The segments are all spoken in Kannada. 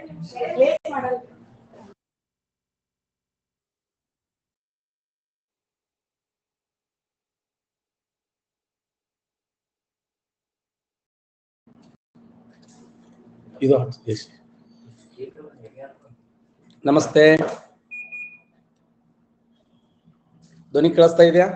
ಇದು ಎಸ್. ನಮಸ್ತೆ ಧ್ವನಿ ಕೇಳಿಸ್ತಾ ಇದೆಯಾ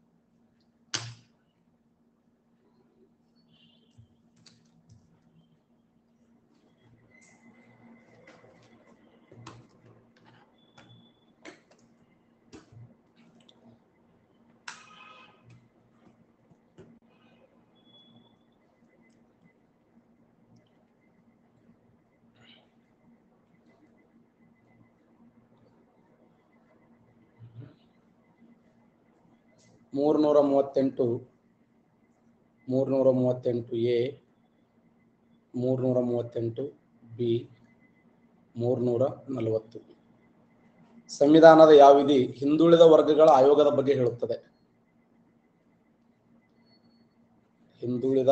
ಮೂರ್ನೂರ ಮೂವತ್ತೆಂಟು ಮೂರ್ನೂರ ಮೂವತ್ತೆಂಟು ಎ ಮೂರ್ನೂರ ಮೂವತ್ತೆಂಟು ಬಿ ಮೂರ್ನೂರ ನಲವತ್ತು ಸಂವಿಧಾನದ ಯಾವ ವಿಧಿ ಹಿಂದುಳಿದ ವರ್ಗಗಳ ಆಯೋಗದ ಬಗ್ಗೆ ಹೇಳುತ್ತದೆ ಹಿಂದುಳಿದ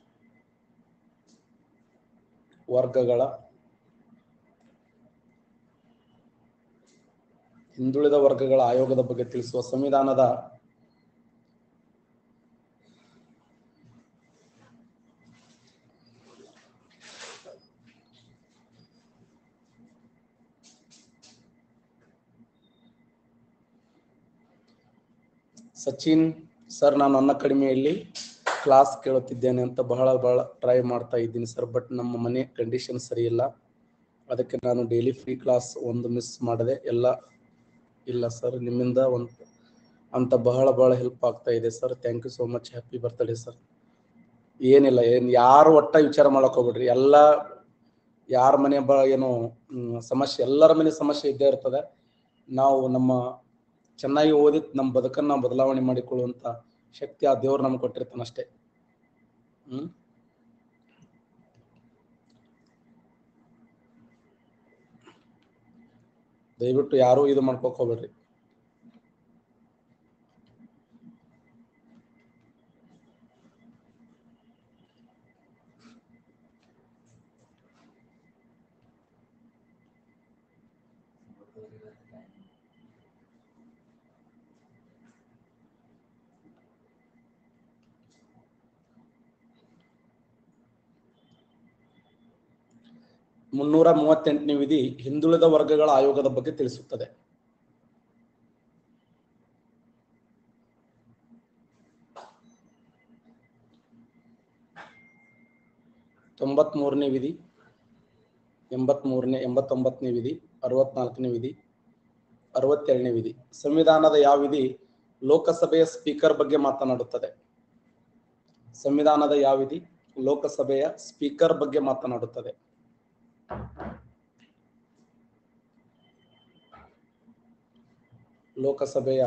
ವರ್ಗಗಳ ಹಿಂದುಳಿದ ವರ್ಗಗಳ ಆಯೋಗದ ಬಗ್ಗೆ ತಿಳಿಸುವ ಸಂವಿಧಾನದ ಸಚಿನ್ ಸರ್ ನಾನು ನನ್ನ ಕಡಿಮೆಯಲ್ಲಿ ಕ್ಲಾಸ್ ಕೇಳುತ್ತಿದ್ದೇನೆ ಅಂತ ಬಹಳ ಬಹಳ ಟ್ರೈ ಮಾಡ್ತಾ ಇದ್ದೀನಿ ಸರ್ ಬಟ್ ನಮ್ಮ ಮನೆ ಕಂಡೀಷನ್ ಸರಿ ಇಲ್ಲ ಅದಕ್ಕೆ ನಾನು ಡೈಲಿ ಫ್ರೀ ಕ್ಲಾಸ್ ಒಂದು ಮಿಸ್ ಮಾಡದೆ ಎಲ್ಲ ಇಲ್ಲ ಸರ್ ನಿಮ್ಮಿಂದ ಒಂದು ಅಂತ ಬಹಳ ಬಹಳ ಹೆಲ್ಪ್ ಆಗ್ತಾ ಇದೆ sir thank you so much happy birthday sir ಏನಿಲ್ಲ ಏನ್ ಯಾರು ಒಟ್ಟ ವಿಚಾರ ಮಾಡಕ್ ಹೋಗ್ಬಿಡ್ರಿ ಎಲ್ಲ ಯಾರ ಮನೆ ಬ ಏನು ಹ್ಮ್, ಸಮಸ್ಯೆ ಎಲ್ಲರ ಮನೆ ಸಮಸ್ಯೆ ಇದ್ದೇ ಇರ್ತದೆ ನಾವು ನಮ್ಮ ಚೆನ್ನಾಗಿ ಓದಿ ನಮ್ಮ ಬದುಕನ್ನ ನಾವು ಬದಲಾವಣೆ ಮಾಡಿಕೊಳ್ಳುವಂತ ಶಕ್ತಿ ಆ ದೇವ್ರು ನಮ್ಗೆ ಕೊಟ್ಟಿರ್ತಾನೆ ಅಷ್ಟೇ ಹ್ಮ್ ದಯವಿಟ್ಟು ಯಾರು ಇದು ಮಾಡ್ಕೋಕ್ ಹೋಗ್ಬೇಡ್ರಿ ಮುನ್ನೂರ ಮೂವತ್ತೆಂಟನೇ ವಿಧಿ ಹಿಂದುಳಿದ ವರ್ಗಗಳ ಆಯೋಗದ ಬಗ್ಗೆ ತಿಳಿಸುತ್ತದೆ ತೊಂಬತ್ ಮೂರನೇ ವಿಧಿ ಎಂಬತ್ ಮೂರನೇ ಎಂಬತ್ತೊಂಬತ್ತನೇ ವಿಧಿ ಅರವತ್ನಾಲ್ಕನೇ ವಿಧಿ ಅರವತ್ತೆರಡನೇ ವಿಧಿ ಸಂವಿಧಾನದ ಯಾವ ವಿಧಿ ಲೋಕಸಭೆಯ ಸ್ಪೀಕರ್ ಬಗ್ಗೆ ಮಾತನಾಡುತ್ತದೆ ಸಂವಿಧಾನದ ಯಾವ ವಿಧಿ ಲೋಕಸಭೆಯ ಸ್ಪೀಕರ್ ಬಗ್ಗೆ ಮಾತನಾಡುತ್ತದೆ ಲೋಕಸಭೆಯ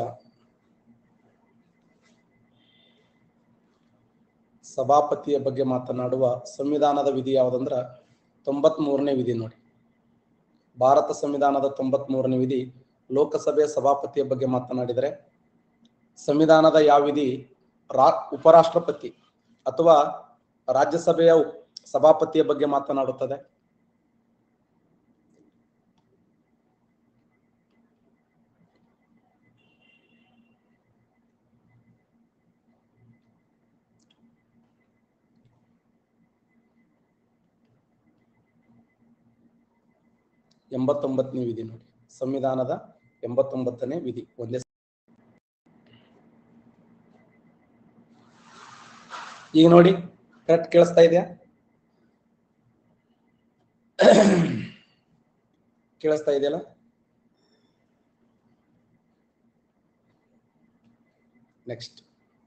ಸಭಾಪತಿಯ ಬಗ್ಗೆ ಮಾತನಾಡುವ ಸಂವಿಧಾನದ ವಿಧಿ ಯಾವುದಂದ್ರ ತೊಂಬತ್ ಮೂರನೇ ವಿಧಿ ನೋಡಿ ಭಾರತ ಸಂವಿಧಾನದ ತೊಂಬತ್ ಮೂರನೇ ವಿಧಿ ಲೋಕಸಭೆಯ ಸಭಾಪತಿಯ ಬಗ್ಗೆ ಮಾತನಾಡಿದರೆ ಸಂವಿಧಾನದ ಯಾವ ವಿಧಿ ರಾ ಉಪರಾಷ್ಟ್ರಪತಿ ಅಥವಾ ರಾಜ್ಯಸಭೆಯ ಉಪ್- ಸಭಾಪತಿಯ ಬಗ್ಗೆ ಮಾತನಾಡುತ್ತದೆ ಎಂಬತ್ತೊಂಬತ್ತನೇ ವಿಧಿ ನೋಡಿ ಸಂವಿಧಾನದ ಎಂಬತ್ತೊಂಬತ್ತನೇ ವಿಧಿ ಒಂದೇ ಈಗ ನೋಡಿ ಕರೆಕ್ಟ್ ಕೇಳಿಸ್ತಾ ಇದೆಯಾ ಕೇಳಿಸ್ತಾ ಇದೆಯಲ್ಲ ನೆಕ್ಸ್ಟ್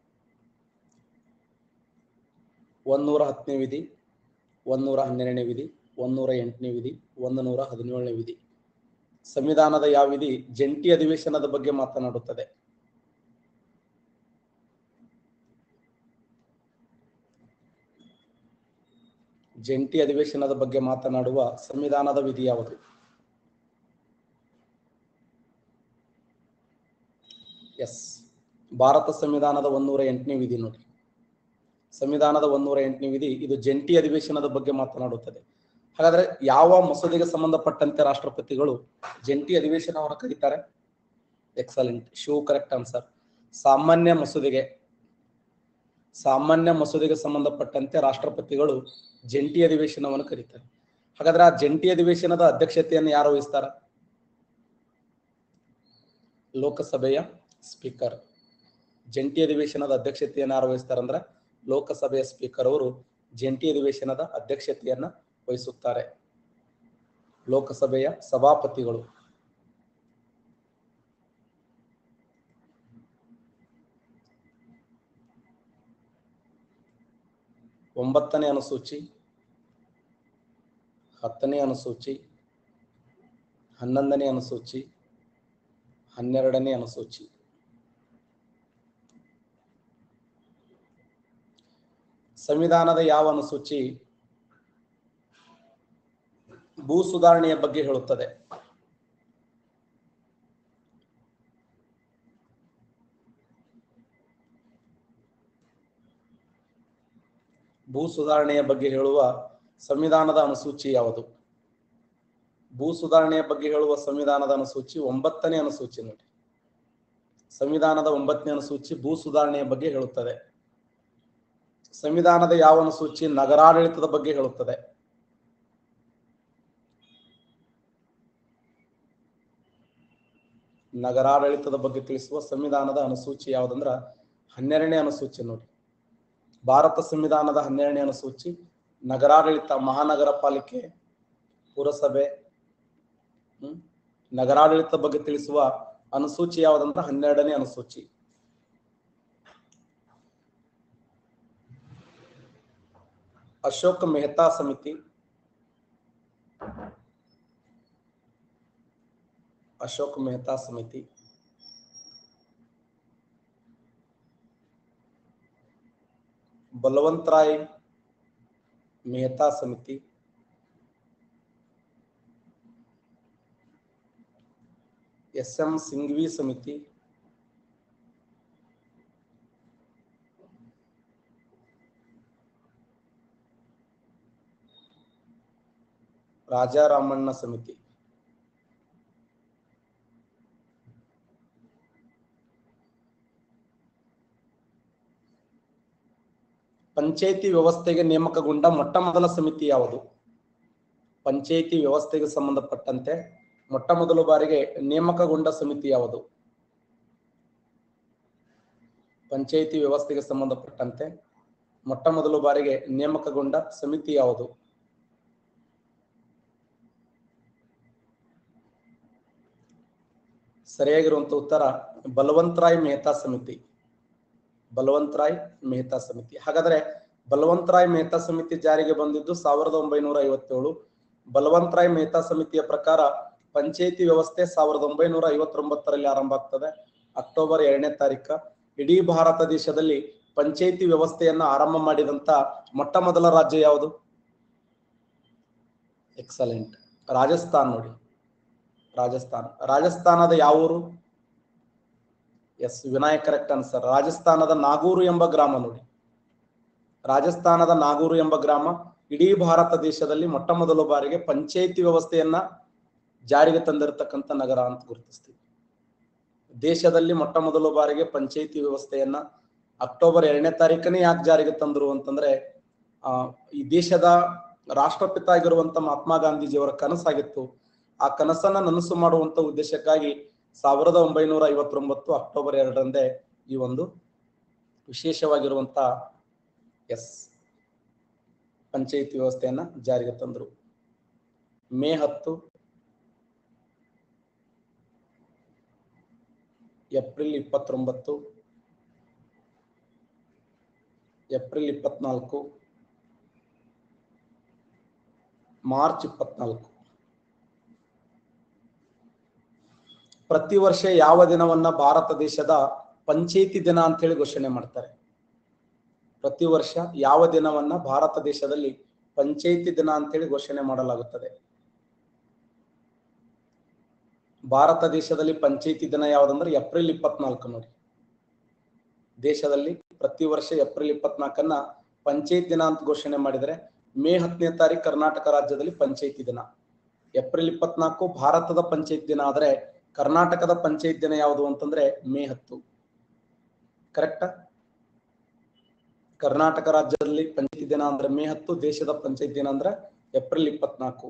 ಒಂದೂರ ಹತ್ತನೇ ವಿಧಿ ಒಂದೂರ ಹನ್ನೆರಡನೇ ವಿಧಿ ಒಂದೂರ ಎಂಟನೇ ವಿಧಿ ಒಂದು ನೂರ ಹದಿನೇಳನೇ ವಿಧಿ ಸಂವಿಧಾನದ ಯಾವ ವಿಧಿ ಜಂಟಿ ಅಧಿವೇಶನದ ಬಗ್ಗೆ ಮಾತನಾಡುತ್ತದೆ ಜಂಟಿ ಅಧಿವೇಶನದ ಬಗ್ಗೆ ಮಾತನಾಡುವ ಸಂವಿಧಾನದ ವಿಧಿ ಯಾವುದು ಎಸ್ ಭಾರತ ಸಂವಿಧಾನದ ಒಂದೂರ ಎಂಟನೇ ವಿಧಿ ನೋಡಿ ಸಂವಿಧಾನದ ಒಂದೂರ ಎಂಟನೇ ವಿಧಿ ಇದು ಜಂಟಿ ಅಧಿವೇಶನದ ಬಗ್ಗೆ ಮಾತನಾಡುತ್ತದೆ ಹಾಗಾದ್ರೆ ಯಾವ ಮಸೂದೆಗೆ ಸಂಬಂಧಪಟ್ಟಂತೆ ರಾಷ್ಟ್ರಪತಿಗಳು ಜಂಟಿ ಅಧಿವೇಶನವನ್ನು ಕರೀತಾರೆ ಎಕ್ಸಲೆಂಟ್ ಶಿವ್ ಕರೆಕ್ಟ್ ಆನ್ಸರ್ ಸಾಮಾನ್ಯ ಮಸೂದೆಗೆ ಸಾಮಾನ್ಯ ಮಸೂದೆಗೆ ಸಂಬಂಧಪಟ್ಟಂತೆ ರಾಷ್ಟ್ರಪತಿಗಳು ಜಂಟಿ ಅಧಿವೇಶನವನ್ನು ಕರೀತಾರೆ ಹಾಗಾದ್ರೆ ಆ ಜಂಟಿ ಅಧಿವೇಶನದ ಅಧ್ಯಕ್ಷತೆಯನ್ನು ಯಾರು ವಹಿಸ್ತಾರ ಲೋಕಸಭೆಯ ಸ್ಪೀಕರ್ ಜಂಟಿ ಅಧಿವೇಶನದ ಅಧ್ಯಕ್ಷತೆಯನ್ನು ಯಾರು ವಹಿಸ್ತಾರಂದ್ರೆ ಲೋಕಸಭೆಯ ಸ್ಪೀಕರ್ ಅವರು ಜಂಟಿ ಅಧಿವೇಶನದ ಅಧ್ಯಕ್ಷತೆಯನ್ನ ವಹಿಸುತ್ತಾರೆ ಲೋಕಸಭೆಯ ಸಭಾಪತಿಗಳು ಒಂಬತ್ತನೇ ಅನುಸೂಚಿ ಹತ್ತನೇ ಅನುಸೂಚಿ ಹನ್ನೊಂದನೇ ಅನುಸೂಚಿ ಹನ್ನೆರಡನೇ ಅನುಸೂಚಿ ಸಂವಿಧಾನದ ಯಾವ ಅನುಸೂಚಿ ಭೂ ಸುಧಾರಣೆಯ ಬಗ್ಗೆ ಹೇಳುತ್ತದೆ ಭೂ ಸುಧಾರಣೆಯ ಬಗ್ಗೆ ಹೇಳುವ ಸಂವಿಧಾನದ ಅನುಸೂಚಿ ಯಾವುದು ಭೂ ಸುಧಾರಣೆಯ ಬಗ್ಗೆ ಹೇಳುವ ಸಂವಿಧಾನದ ಅನುಸೂಚಿ ಒಂಬತ್ತನೇ ಅನುಸೂಚಿ ನೋಡಿ ಸಂವಿಧಾನದ ಒಂಬತ್ತನೇ ಅನುಸೂಚಿ ಭೂ ಸುಧಾರಣೆಯ ಬಗ್ಗೆ ಹೇಳುತ್ತದೆ ಸಂವಿಧಾನದ ಯಾವ ಅನುಸೂಚಿ ನಗರಾಡಳಿತದ ಬಗ್ಗೆ ಹೇಳುತ್ತದೆ ನಗರಾಡಳಿತದ ಬಗ್ಗೆ ತಿಳಿಸುವ ಸಂವಿಧಾನದ ಅನುಸೂಚಿ ಯಾವುದಂದ್ರ ಹನ್ನೆರಡನೇ ಅನುಸೂಚಿ ನೋಡಿ ಭಾರತ ಸಂವಿಧಾನದ ಹನ್ನೆರಡನೇ ಅನುಸೂಚಿ ನಗರಾಡಳಿತ ಮಹಾನಗರ ಪಾಲಿಕೆ ಪುರಸಭೆ ಹ್ಮ್ ನಗರಾಡಳಿತ ಬಗ್ಗೆ ತಿಳಿಸುವ ಅನುಸೂಚಿ ಯಾವುದಂದ್ರೆ ಹನ್ನೆರಡನೇ ಅನುಸೂಚಿ ಅಶೋಕ್ ಮೆಹ್ತಾ ಸಮಿತಿ ಅಶೋಕ್ ಮೆಹ್ತಾ ಸಮಿತಿ ಬಲವಂತರಾಯ್ ಮೆಹ್ತಾ ಸಮಿತಿ ಎಸ್ ಎಂ ಸಿಂಘವಿ ಸಮಿತಿ ರಾಜಾರಾಮಣ್ಣ ಸಮಿತಿ ಪಂಚಾಯಿತಿ ವ್ಯವಸ್ಥೆಗೆ ನೇಮಕಗೊಂಡ ಮೊಟ್ಟ ಮೊದಲ ಸಮಿತಿ ಯಾವುದು ಪಂಚಾಯಿತಿ ವ್ಯವಸ್ಥೆಗೆ ಸಂಬಂಧಪಟ್ಟಂತೆ ಮೊಟ್ಟ ಮೊದಲ ಬಾರಿಗೆ ನೇಮಕಗೊಂಡ ಸಮಿತಿ ಯಾವುದು ಪಂಚಾಯಿತಿ ವ್ಯವಸ್ಥೆಗೆ ಸಂಬಂಧಪಟ್ಟಂತೆ ಮೊಟ್ಟ ಮೊದಲ ಬಾರಿಗೆ ನೇಮಕಗೊಂಡ ಸಮಿತಿ ಯಾವುದು ಸರಿಯಾಗಿರುವಂತ ಉತ್ತರ ಬಲವಂತರಾಯ್ ಮೆಹ್ತಾ ಸಮಿತಿ ಬಲವಂತರಾಯ್ ಮೆಹ್ತಾ ಸಮಿತಿ ಹಾಗಾದ್ರೆ ಬಲವಂತರಾಯ್ ಮೆಹ್ತಾ ಸಮಿತಿ ಜಾರಿಗೆ ಬಂದಿದ್ದು ಸಾವಿರದ ಒಂಬೈನೂರ ಐವತ್ತೇಳು ಬಲವಂತರಾಯ್ ಮೆಹ್ತಾ ಸಮಿತಿಯ ಪ್ರಕಾರ ಪಂಚಾಯಿತಿ ವ್ಯವಸ್ಥೆ ಸಾವಿರದ ಒಂಬೈನೂರ ಐವತ್ತೊಂಬತ್ತರಲ್ಲಿ ಆರಂಭ ಆಗ್ತದೆ ಅಕ್ಟೋಬರ್ ಎರಡನೇ ತಾರೀಕ ಇಡೀ ಭಾರತ ದೇಶದಲ್ಲಿ ಪಂಚಾಯಿತಿ ವ್ಯವಸ್ಥೆಯನ್ನ ಆರಂಭ ಮಾಡಿದಂತ ಮೊಟ್ಟ ಮೊದಲ ರಾಜ್ಯ ಯಾವುದು ಎಕ್ಸಲೆಂಟ್ ರಾಜಸ್ಥಾನ್ ನೋಡಿ ರಾಜಸ್ಥಾನ್ ರಾಜಸ್ಥಾನದ ಯಾವ ಊರು ಎಸ್ ವಿನಾಯಕ್ ಕರೆಕ್ಟ್ ಆನ್ಸರ್ ರಾಜಸ್ಥಾನದ ನಾಗೂರು ಎಂಬ ಗ್ರಾಮ ನೋಡಿ ರಾಜಸ್ಥಾನದ ನಾಗೂರು ಎಂಬ ಗ್ರಾಮ ಇಡೀ ಭಾರತ ದೇಶದಲ್ಲಿ ಮೊಟ್ಟ ಮೊದಲ ಬಾರಿಗೆ ಪಂಚಾಯಿತಿ ವ್ಯವಸ್ಥೆಯನ್ನ ಜಾರಿಗೆ ತಂದಿರತಕ್ಕಂಥ ನಗರ ಅಂತ ಗುರುತಿಸ್ತೀವಿ ದೇಶದಲ್ಲಿ ಮೊಟ್ಟ ಮೊದಲ ಬಾರಿಗೆ ಪಂಚಾಯಿತಿ ವ್ಯವಸ್ಥೆಯನ್ನ ಅಕ್ಟೋಬರ್ ಎರಡನೇ ತಾರೀಕನೇ ಯಾಕೆ ಜಾರಿಗೆ ತಂದ್ರು ಅಂತಂದ್ರೆ ಆ ಈ ದೇಶದ ರಾಷ್ಟ್ರಪಿತ ಆಗಿರುವಂತ ಮಹಾತ್ಮ ಗಾಂಧೀಜಿಯವರ ಕನಸಾಗಿತ್ತು ಆ ಕನಸನ್ನ ನನಸು ಮಾಡುವಂತ ಉದ್ದೇಶಕ್ಕಾಗಿ ಸಾವಿರದ ಒಂಬೈನೂರ ಐವತ್ತೊಂಬತ್ತು ಅಕ್ಟೋಬರ್ ಎರಡರಂದೇ ಈ ಒಂದು ವಿಶೇಷವಾಗಿರುವಂತ ಎಸ್ ಪಂಚಾಯಿತಿ ವ್ಯವಸ್ಥೆಯನ್ನ ಜಾರಿಗೆ ತಂದರು ಮೇ ಹತ್ತು ಏಪ್ರಿಲ್ ಇಪ್ಪತ್ತೊಂಬತ್ತು ಏಪ್ರಿಲ್ ಇಪ್ಪತ್ನಾಲ್ಕು ಮಾರ್ಚ್ ಇಪ್ಪತ್ನಾಲ್ಕು ಪ್ರತಿ ವರ್ಷ ಯಾವ ದಿನವನ್ನ ಭಾರತ ದೇಶದ ಪಂಚಾಯಿತಿ ದಿನ ಅಂತ ಹೇಳಿ ಘೋಷಣೆ ಮಾಡ್ತಾರೆ ಪ್ರತಿ ವರ್ಷ ಯಾವ ದಿನವನ್ನ ಭಾರತ ದೇಶದಲ್ಲಿ ಪಂಚಾಯಿತಿ ದಿನ ಅಂತ ಹೇಳಿ ಘೋಷಣೆ ಮಾಡಲಾಗುತ್ತದೆ ಭಾರತ ದೇಶದಲ್ಲಿ ಪಂಚಾಯಿತಿ ದಿನ ಯಾವ್ದಂದ್ರೆ ಏಪ್ರಿಲ್ ಇಪ್ಪತ್ನಾಲ್ಕು ನೋಡಿ ದೇಶದಲ್ಲಿ ಪ್ರತಿ ವರ್ಷ ಏಪ್ರಿಲ್ ಇಪ್ಪತ್ನಾಲ್ಕನ್ನ ಪಂಚಾಯತ್ ದಿನ ಅಂತ ಘೋಷಣೆ ಮಾಡಿದರೆ ಮೇ ಹತ್ತನೇ ತಾರೀಕು ಕರ್ನಾಟಕ ರಾಜ್ಯದಲ್ಲಿ ಪಂಚಾಯತಿ ದಿನ ಏಪ್ರಿಲ್ ಇಪ್ಪತ್ನಾಲ್ಕು ಭಾರತದ ಪಂಚಾಯತ್ ದಿನ ಆದ್ರೆ ಕರ್ನಾಟಕದ ಪಂಚಾಯತ್ ದಿನ ಯಾವುದು ಅಂತಂದ್ರೆ ಮೇ ಹತ್ತು ಕರೆಕ್ಟಾ ಕರ್ನಾಟಕ ರಾಜ್ಯದಲ್ಲಿ ಪಂಚಾಯತಿ ದಿನ ಅಂದ್ರೆ ಮೇ ಹತ್ತು ದೇಶದ ಪಂಚಾಯತ್ ದಿನ ಅಂದ್ರೆ ಏಪ್ರಿಲ್ ಇಪ್ಪತ್ನಾಲ್ಕು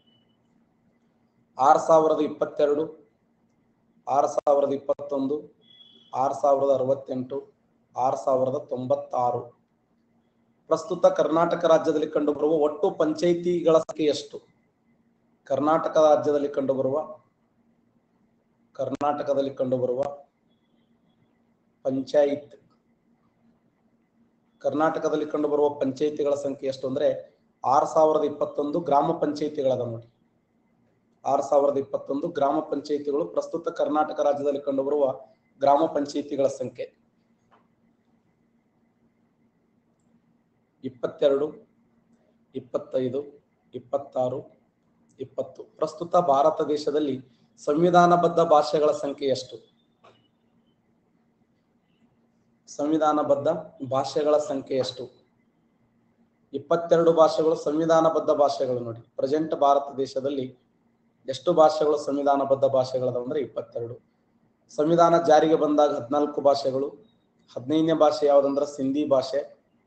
ಆರ್ ಸಾವಿರದ ಇಪ್ಪತ್ತೆರಡು ಆರ್ ಸಾವಿರದ ಇಪ್ಪತ್ತೊಂದು ಆರ್ ಸಾವಿರದ ಅರವತ್ತೆಂಟು ಆರ್ ಸಾವಿರದ ತೊಂಬತ್ತಾರು ಪ್ರಸ್ತುತ ಕರ್ನಾಟಕ ರಾಜ್ಯದಲ್ಲಿ ಕಂಡುಬರುವ ಒಟ್ಟು ಪಂಚಾಯಿತಿಗಳ ಸಂಖ್ಯೆ ಎಷ್ಟು ಕರ್ನಾಟಕ ರಾಜ್ಯದಲ್ಲಿ ಕಂಡುಬರುವ ಕರ್ನಾಟಕದಲ್ಲಿ ಕಂಡುಬರುವ ಪಂಚಾಯತ್ ಕರ್ನಾಟಕದಲ್ಲಿ ಕಂಡುಬರುವ ಪಂಚಾಯಿತಿಗಳ ಸಂಖ್ಯೆ ಎಷ್ಟು ಅಂದ್ರೆ ಆರ್ ಸಾವಿರದ ಇಪ್ಪತ್ತೊಂದು ಗ್ರಾಮ ಪಂಚಾಯಿತಿಗಳದ ನೋಡಿ ಆರ್ ಸಾವಿರದ ಇಪ್ಪತ್ತೊಂದು ಗ್ರಾಮ ಪಂಚಾಯಿತಿಗಳು ಪ್ರಸ್ತುತ ಕರ್ನಾಟಕ ರಾಜ್ಯದಲ್ಲಿ ಕಂಡುಬರುವ ಗ್ರಾಮ ಪಂಚಾಯಿತಿಗಳ ಸಂಖ್ಯೆ ಇಪ್ಪತ್ತೆರಡು ಇಪ್ಪತ್ತೈದು ಇಪ್ಪತ್ತಾರು ಇಪ್ಪತ್ತು ಪ್ರಸ್ತುತ ಭಾರತ ದೇಶದಲ್ಲಿ ಸಂವಿಧಾನಬದ್ಧ ಭಾಷೆಗಳ ಸಂಖ್ಯೆ ಎಷ್ಟು ಸಂವಿಧಾನಬದ್ಧ ಭಾಷೆಗಳ ಸಂಖ್ಯೆ ಎಷ್ಟು ಇಪ್ಪತ್ತೆರಡು ಭಾಷೆಗಳು ಸಂವಿಧಾನಬದ್ಧ ಭಾಷೆಗಳು ನೋಡಿ ಪ್ರೆಸೆಂಟ್ ಭಾರತ ದೇಶದಲ್ಲಿ ಎಷ್ಟು ಭಾಷೆಗಳು ಸಂವಿಧಾನಬದ್ಧ ಭಾಷೆಗಳದಾವ ಅಂದ್ರೆ ಇಪ್ಪತ್ತೆರಡು ಸಂವಿಧಾನ ಜಾರಿಗೆ ಬಂದಾಗ ಹದಿನಾಲ್ಕು ಭಾಷೆಗಳು ಹದಿನೈದನೇ ಭಾಷೆ ಯಾವ್ದಂದ್ರೆ ಸಿಂಧಿ ಭಾಷೆ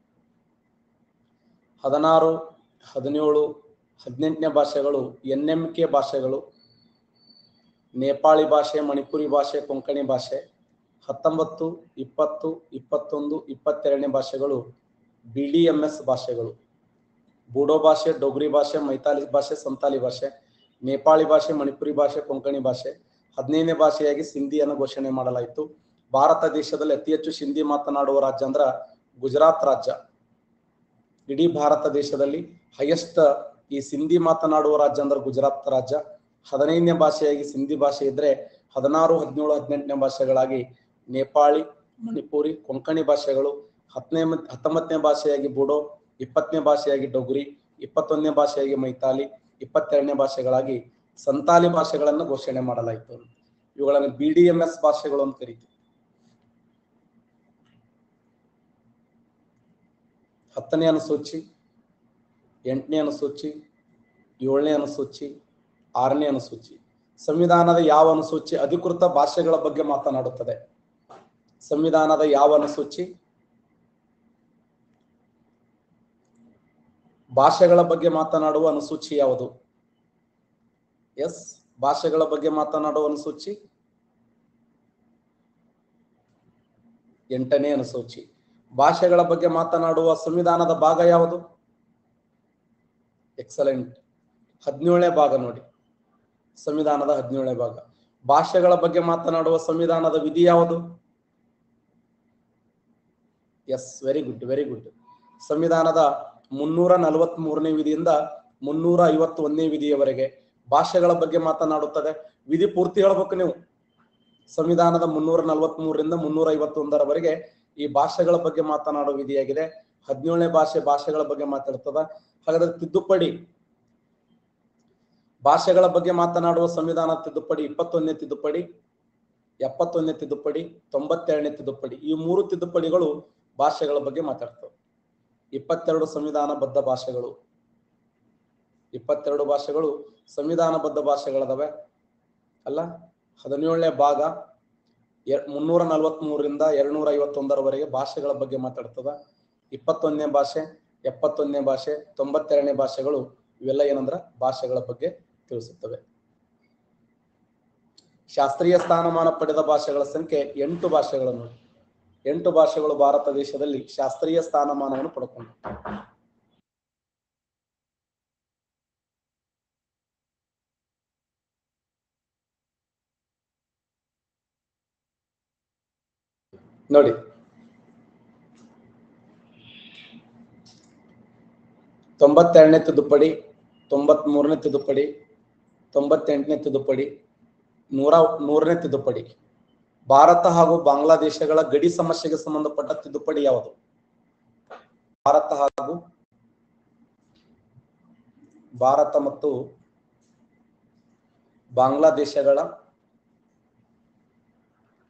ಹದಿನಾರು ಹದಿನೇಳು ಹದಿನೆಂಟನೇ ಭಾಷೆಗಳು ಎನ್ ಎಂ ಕೆ ಭಾಷೆಗಳು ನೇಪಾಳಿ ಭಾಷೆ ಮಣಿಪುರಿ ಭಾಷೆ ಕೊಂಕಣಿ ಭಾಷೆ ಹತ್ತೊಂಬತ್ತು ಇಪ್ಪತ್ತು ಇಪ್ಪತ್ತೊಂದು ಇಪ್ಪತ್ತೆರಡನೇ ಭಾಷೆಗಳು ಬಿ ಡಿ ಎಂ ಎಸ್ ಭಾಷೆಗಳು ಬೂಡೋ ಭಾಷೆ ಡೋಗ್ರಿ ಭಾಷೆ ಮೈತಾಲಿ ಭಾಷೆ ಸಂತಾಲಿ ಭಾಷೆ ನೇಪಾಳಿ ಭಾಷೆ ಮಣಿಪುರಿ ಭಾಷೆ ಕೊಂಕಣಿ ಭಾಷೆ ಹದಿನೈದನೇ ಭಾಷೆಯಾಗಿ ಸಿಂಧಿಯನ್ನು ಘೋಷಣೆ ಮಾಡಲಾಯಿತು ಭಾರತ ದೇಶದಲ್ಲಿ ಅತಿ ಹೆಚ್ಚು ಸಿಂಧಿ ಮಾತನಾಡುವ ರಾಜ್ಯ ಅಂದ್ರ ಗುಜರಾತ್ ರಾಜ್ಯ ಇಡೀ ಭಾರತ ದೇಶದಲ್ಲಿ ಹೈಯೆಸ್ಟ್ ಈ ಸಿಂಧಿ ಮಾತನಾಡುವ ರಾಜ್ಯ ಅಂದ್ರೆ ಗುಜರಾತ್ ರಾಜ್ಯ ಹದಿನೈದನೇ ಭಾಷೆಯಾಗಿ ಸಿಂಧಿ ಭಾಷೆ ಇದ್ರೆ ಹದಿನಾರು ಹದಿನೇಳು ಹದಿನೆಂಟನೇ ಭಾಷೆಗಳಾಗಿ ನೇಪಾಳಿ ಮಣಿಪುರಿ ಕೊಂಕಣಿ ಭಾಷೆಗಳು ಹತ್ತನೇ ಹತ್ತೊಂಬತ್ತನೇ ಭಾಷೆಯಾಗಿ ಬೂಡೋ ಇಪ್ಪತ್ತನೇ ಭಾಷೆಯಾಗಿ ಡೊಗ್ರಿ ಇಪ್ಪತ್ತೊಂದನೇ ಭಾಷೆಯಾಗಿ ಮೈತಾಲಿ ಇಪ್ಪತ್ತೆರಡನೇ ಭಾಷೆಗಳಾಗಿ ಸಂತಾಲಿ ಭಾಷೆಗಳನ್ನು ಘೋಷಣೆ ಮಾಡಲಾಯಿತು ಇವುಗಳನ್ನು ಬಿ ಡಿ ಎಂ ಎಸ್ ಭಾಷೆಗಳು ಅಂತ ಕರೀತೀವಿ ಹತ್ತನೇ ಅನುಸೂಚಿ ಎಂಟನೇ ಅನುಸೂಚಿ ಏಳನೇ ಅನುಸೂಚಿ ಆರನೇ ಅನುಸೂಚಿ ಸಂವಿಧಾನದ ಯಾವ ಅನುಸೂಚಿ ಅಧಿಕೃತ ಭಾಷೆಗಳ ಬಗ್ಗೆ ಮಾತನಾಡುತ್ತದೆ ಸಂವಿಧಾನದ ಯಾವ ಅನುಸೂಚಿ ಭಾಷೆಗಳ ಬಗ್ಗೆ ಮಾತನಾಡುವ ಅನುಸೂಚಿ ಯಾವುದು ಎಸ್ ಭಾಷೆಗಳ ಬಗ್ಗೆ ಮಾತನಾಡುವ ಅನುಸೂಚಿ ಎಂಟನೇ ಅನುಸೂಚಿ ಭಾಷೆಗಳ ಬಗ್ಗೆ ಮಾತನಾಡುವ ಸಂವಿಧಾನದ ಭಾಗ ಯಾವುದು ಎಕ್ಸಲೆಂಟ್ ಹದಿನೇಳನೇ ಭಾಗ ನೋಡಿ ಸಂವಿಧಾನದ ಹದಿನೇಳನೇ ಭಾಗ ಭಾಷೆಗಳ ಬಗ್ಗೆ ಮಾತನಾಡುವ ಸಂವಿಧಾನದ ವಿಧಿ ಯಾವುದು yes very good very good ಸಂವಿಧಾನದ ಮುನ್ನೂರ ನಲವತ್ತ್ ಮೂರನೇ ವಿಧಿಯಿಂದ ಮುನ್ನೂರ ಐವತ್ತು ಒಂದನೇ ವಿಧಿಯವರೆಗೆ ಭಾಷೆಗಳ ಬಗ್ಗೆ ಮಾತನಾಡುತ್ತದೆ ವಿಧಿ ಪೂರ್ತಿ ಹೇಳ್ಬೇಕು ನೀವು ಸಂವಿಧಾನದ ಮುನ್ನೂರ ನಲವತ್ತ್ ಮೂರರಿಂದ ಮುನ್ನೂರ ಐವತ್ತೊಂದರವರೆಗೆ ಈ ಭಾಷೆಗಳ ಬಗ್ಗೆ ಮಾತನಾಡುವ ವಿಧಿಯಾಗಿದೆ ಹದಿನೇಳನೇ ಭಾಷೆ ಭಾಷೆಗಳ ಬಗ್ಗೆ ಮಾತಾಡ್ತದ ಹಾಗಾದ್ರೆ ತಿದ್ದುಪಡಿ ಭಾಷೆಗಳ ಬಗ್ಗೆ ಮಾತನಾಡುವ ಸಂವಿಧಾನ ತಿದ್ದುಪಡಿ ಇಪ್ಪತ್ತೊಂದನೇ ತಿದ್ದುಪಡಿ ಎಪ್ಪತ್ತೊಂದನೇ ತಿದ್ದುಪಡಿ ತೊಂಬತ್ತೆರಡನೇ ತಿದ್ದುಪಡಿ ಈ ಮೂರು ತಿದ್ದುಪಡಿಗಳು ಭಾಷೆಗಳ ಬಗ್ಗೆ ಮಾತಾಡ್ತವೆ ಇಪ್ಪತ್ತೆರಡು ಸಂವಿಧಾನಬದ್ಧ ಭಾಷೆಗಳು ಇಪ್ಪತ್ತೆರಡು ಭಾಷೆಗಳು ಸಂವಿಧಾನಬದ್ಧ ಭಾಷೆಗಳದಾವೆ ಅಲ್ಲ ಹದಿನೇಳನೇ ಭಾಗ ಮುನ್ನೂರ ನಲವತ್ತ್ ಮೂರರಿಂದ ಎರಡ್ನೂರ ಐವತ್ತೊಂದರವರೆಗೆ ಭಾಷೆಗಳ ಬಗ್ಗೆ ಮಾತಾಡ್ತದ ಇಪ್ಪತ್ತೊಂದನೇ ಭಾಷೆ ಎಪ್ಪತ್ತೊಂದನೇ ಭಾಷೆ ತೊಂಬತ್ತೆರಡನೇ ಭಾಷೆಗಳು ಇವೆಲ್ಲ ಏನಂದ್ರ ಭಾಷೆಗಳ ಬಗ್ಗೆ ತಿಳಿಸುತ್ತವೆ ಶಾಸ್ತ್ರೀಯ ಸ್ಥಾನಮಾನ ಪಡೆದ ಭಾಷೆಗಳ ಸಂಖ್ಯೆ ಎಂಟು ಭಾಷೆಗಳನ್ನು ಎಂಟು ಭಾಷೆಗಳು ಭಾರತ ದೇಶದಲ್ಲಿ ಶಾಸ್ತ್ರೀಯ ಸ್ಥಾನಮಾನವನ್ನು ಪಡ್ಕೊಂಡು ನೋಡಿ ತೊಂಬತ್ತೆರಡನೇ ತಿದ್ದುಪಡಿ ತೊಂಬತ್ ಮೂರನೇ ತಿದ್ದುಪಡಿ ತೊಂಬತ್ತೆಂಟನೇ ತಿದ್ದುಪಡಿ ನೂರ ನೂರನೇ ತಿದ್ದುಪಡಿ ಭಾರತ ಹಾಗೂ ಬಾಂಗ್ಲಾದೇಶಗಳ ಗಡಿ ಸಮಸ್ಯೆಗೆ ಸಂಬಂಧಪಟ್ಟ ತಿದ್ದುಪಡಿ ಯಾವುದು ಭಾರತ ಹಾಗೂ ಭಾರತ ಮತ್ತು ಬಾಂಗ್ಲಾದೇಶಗಳ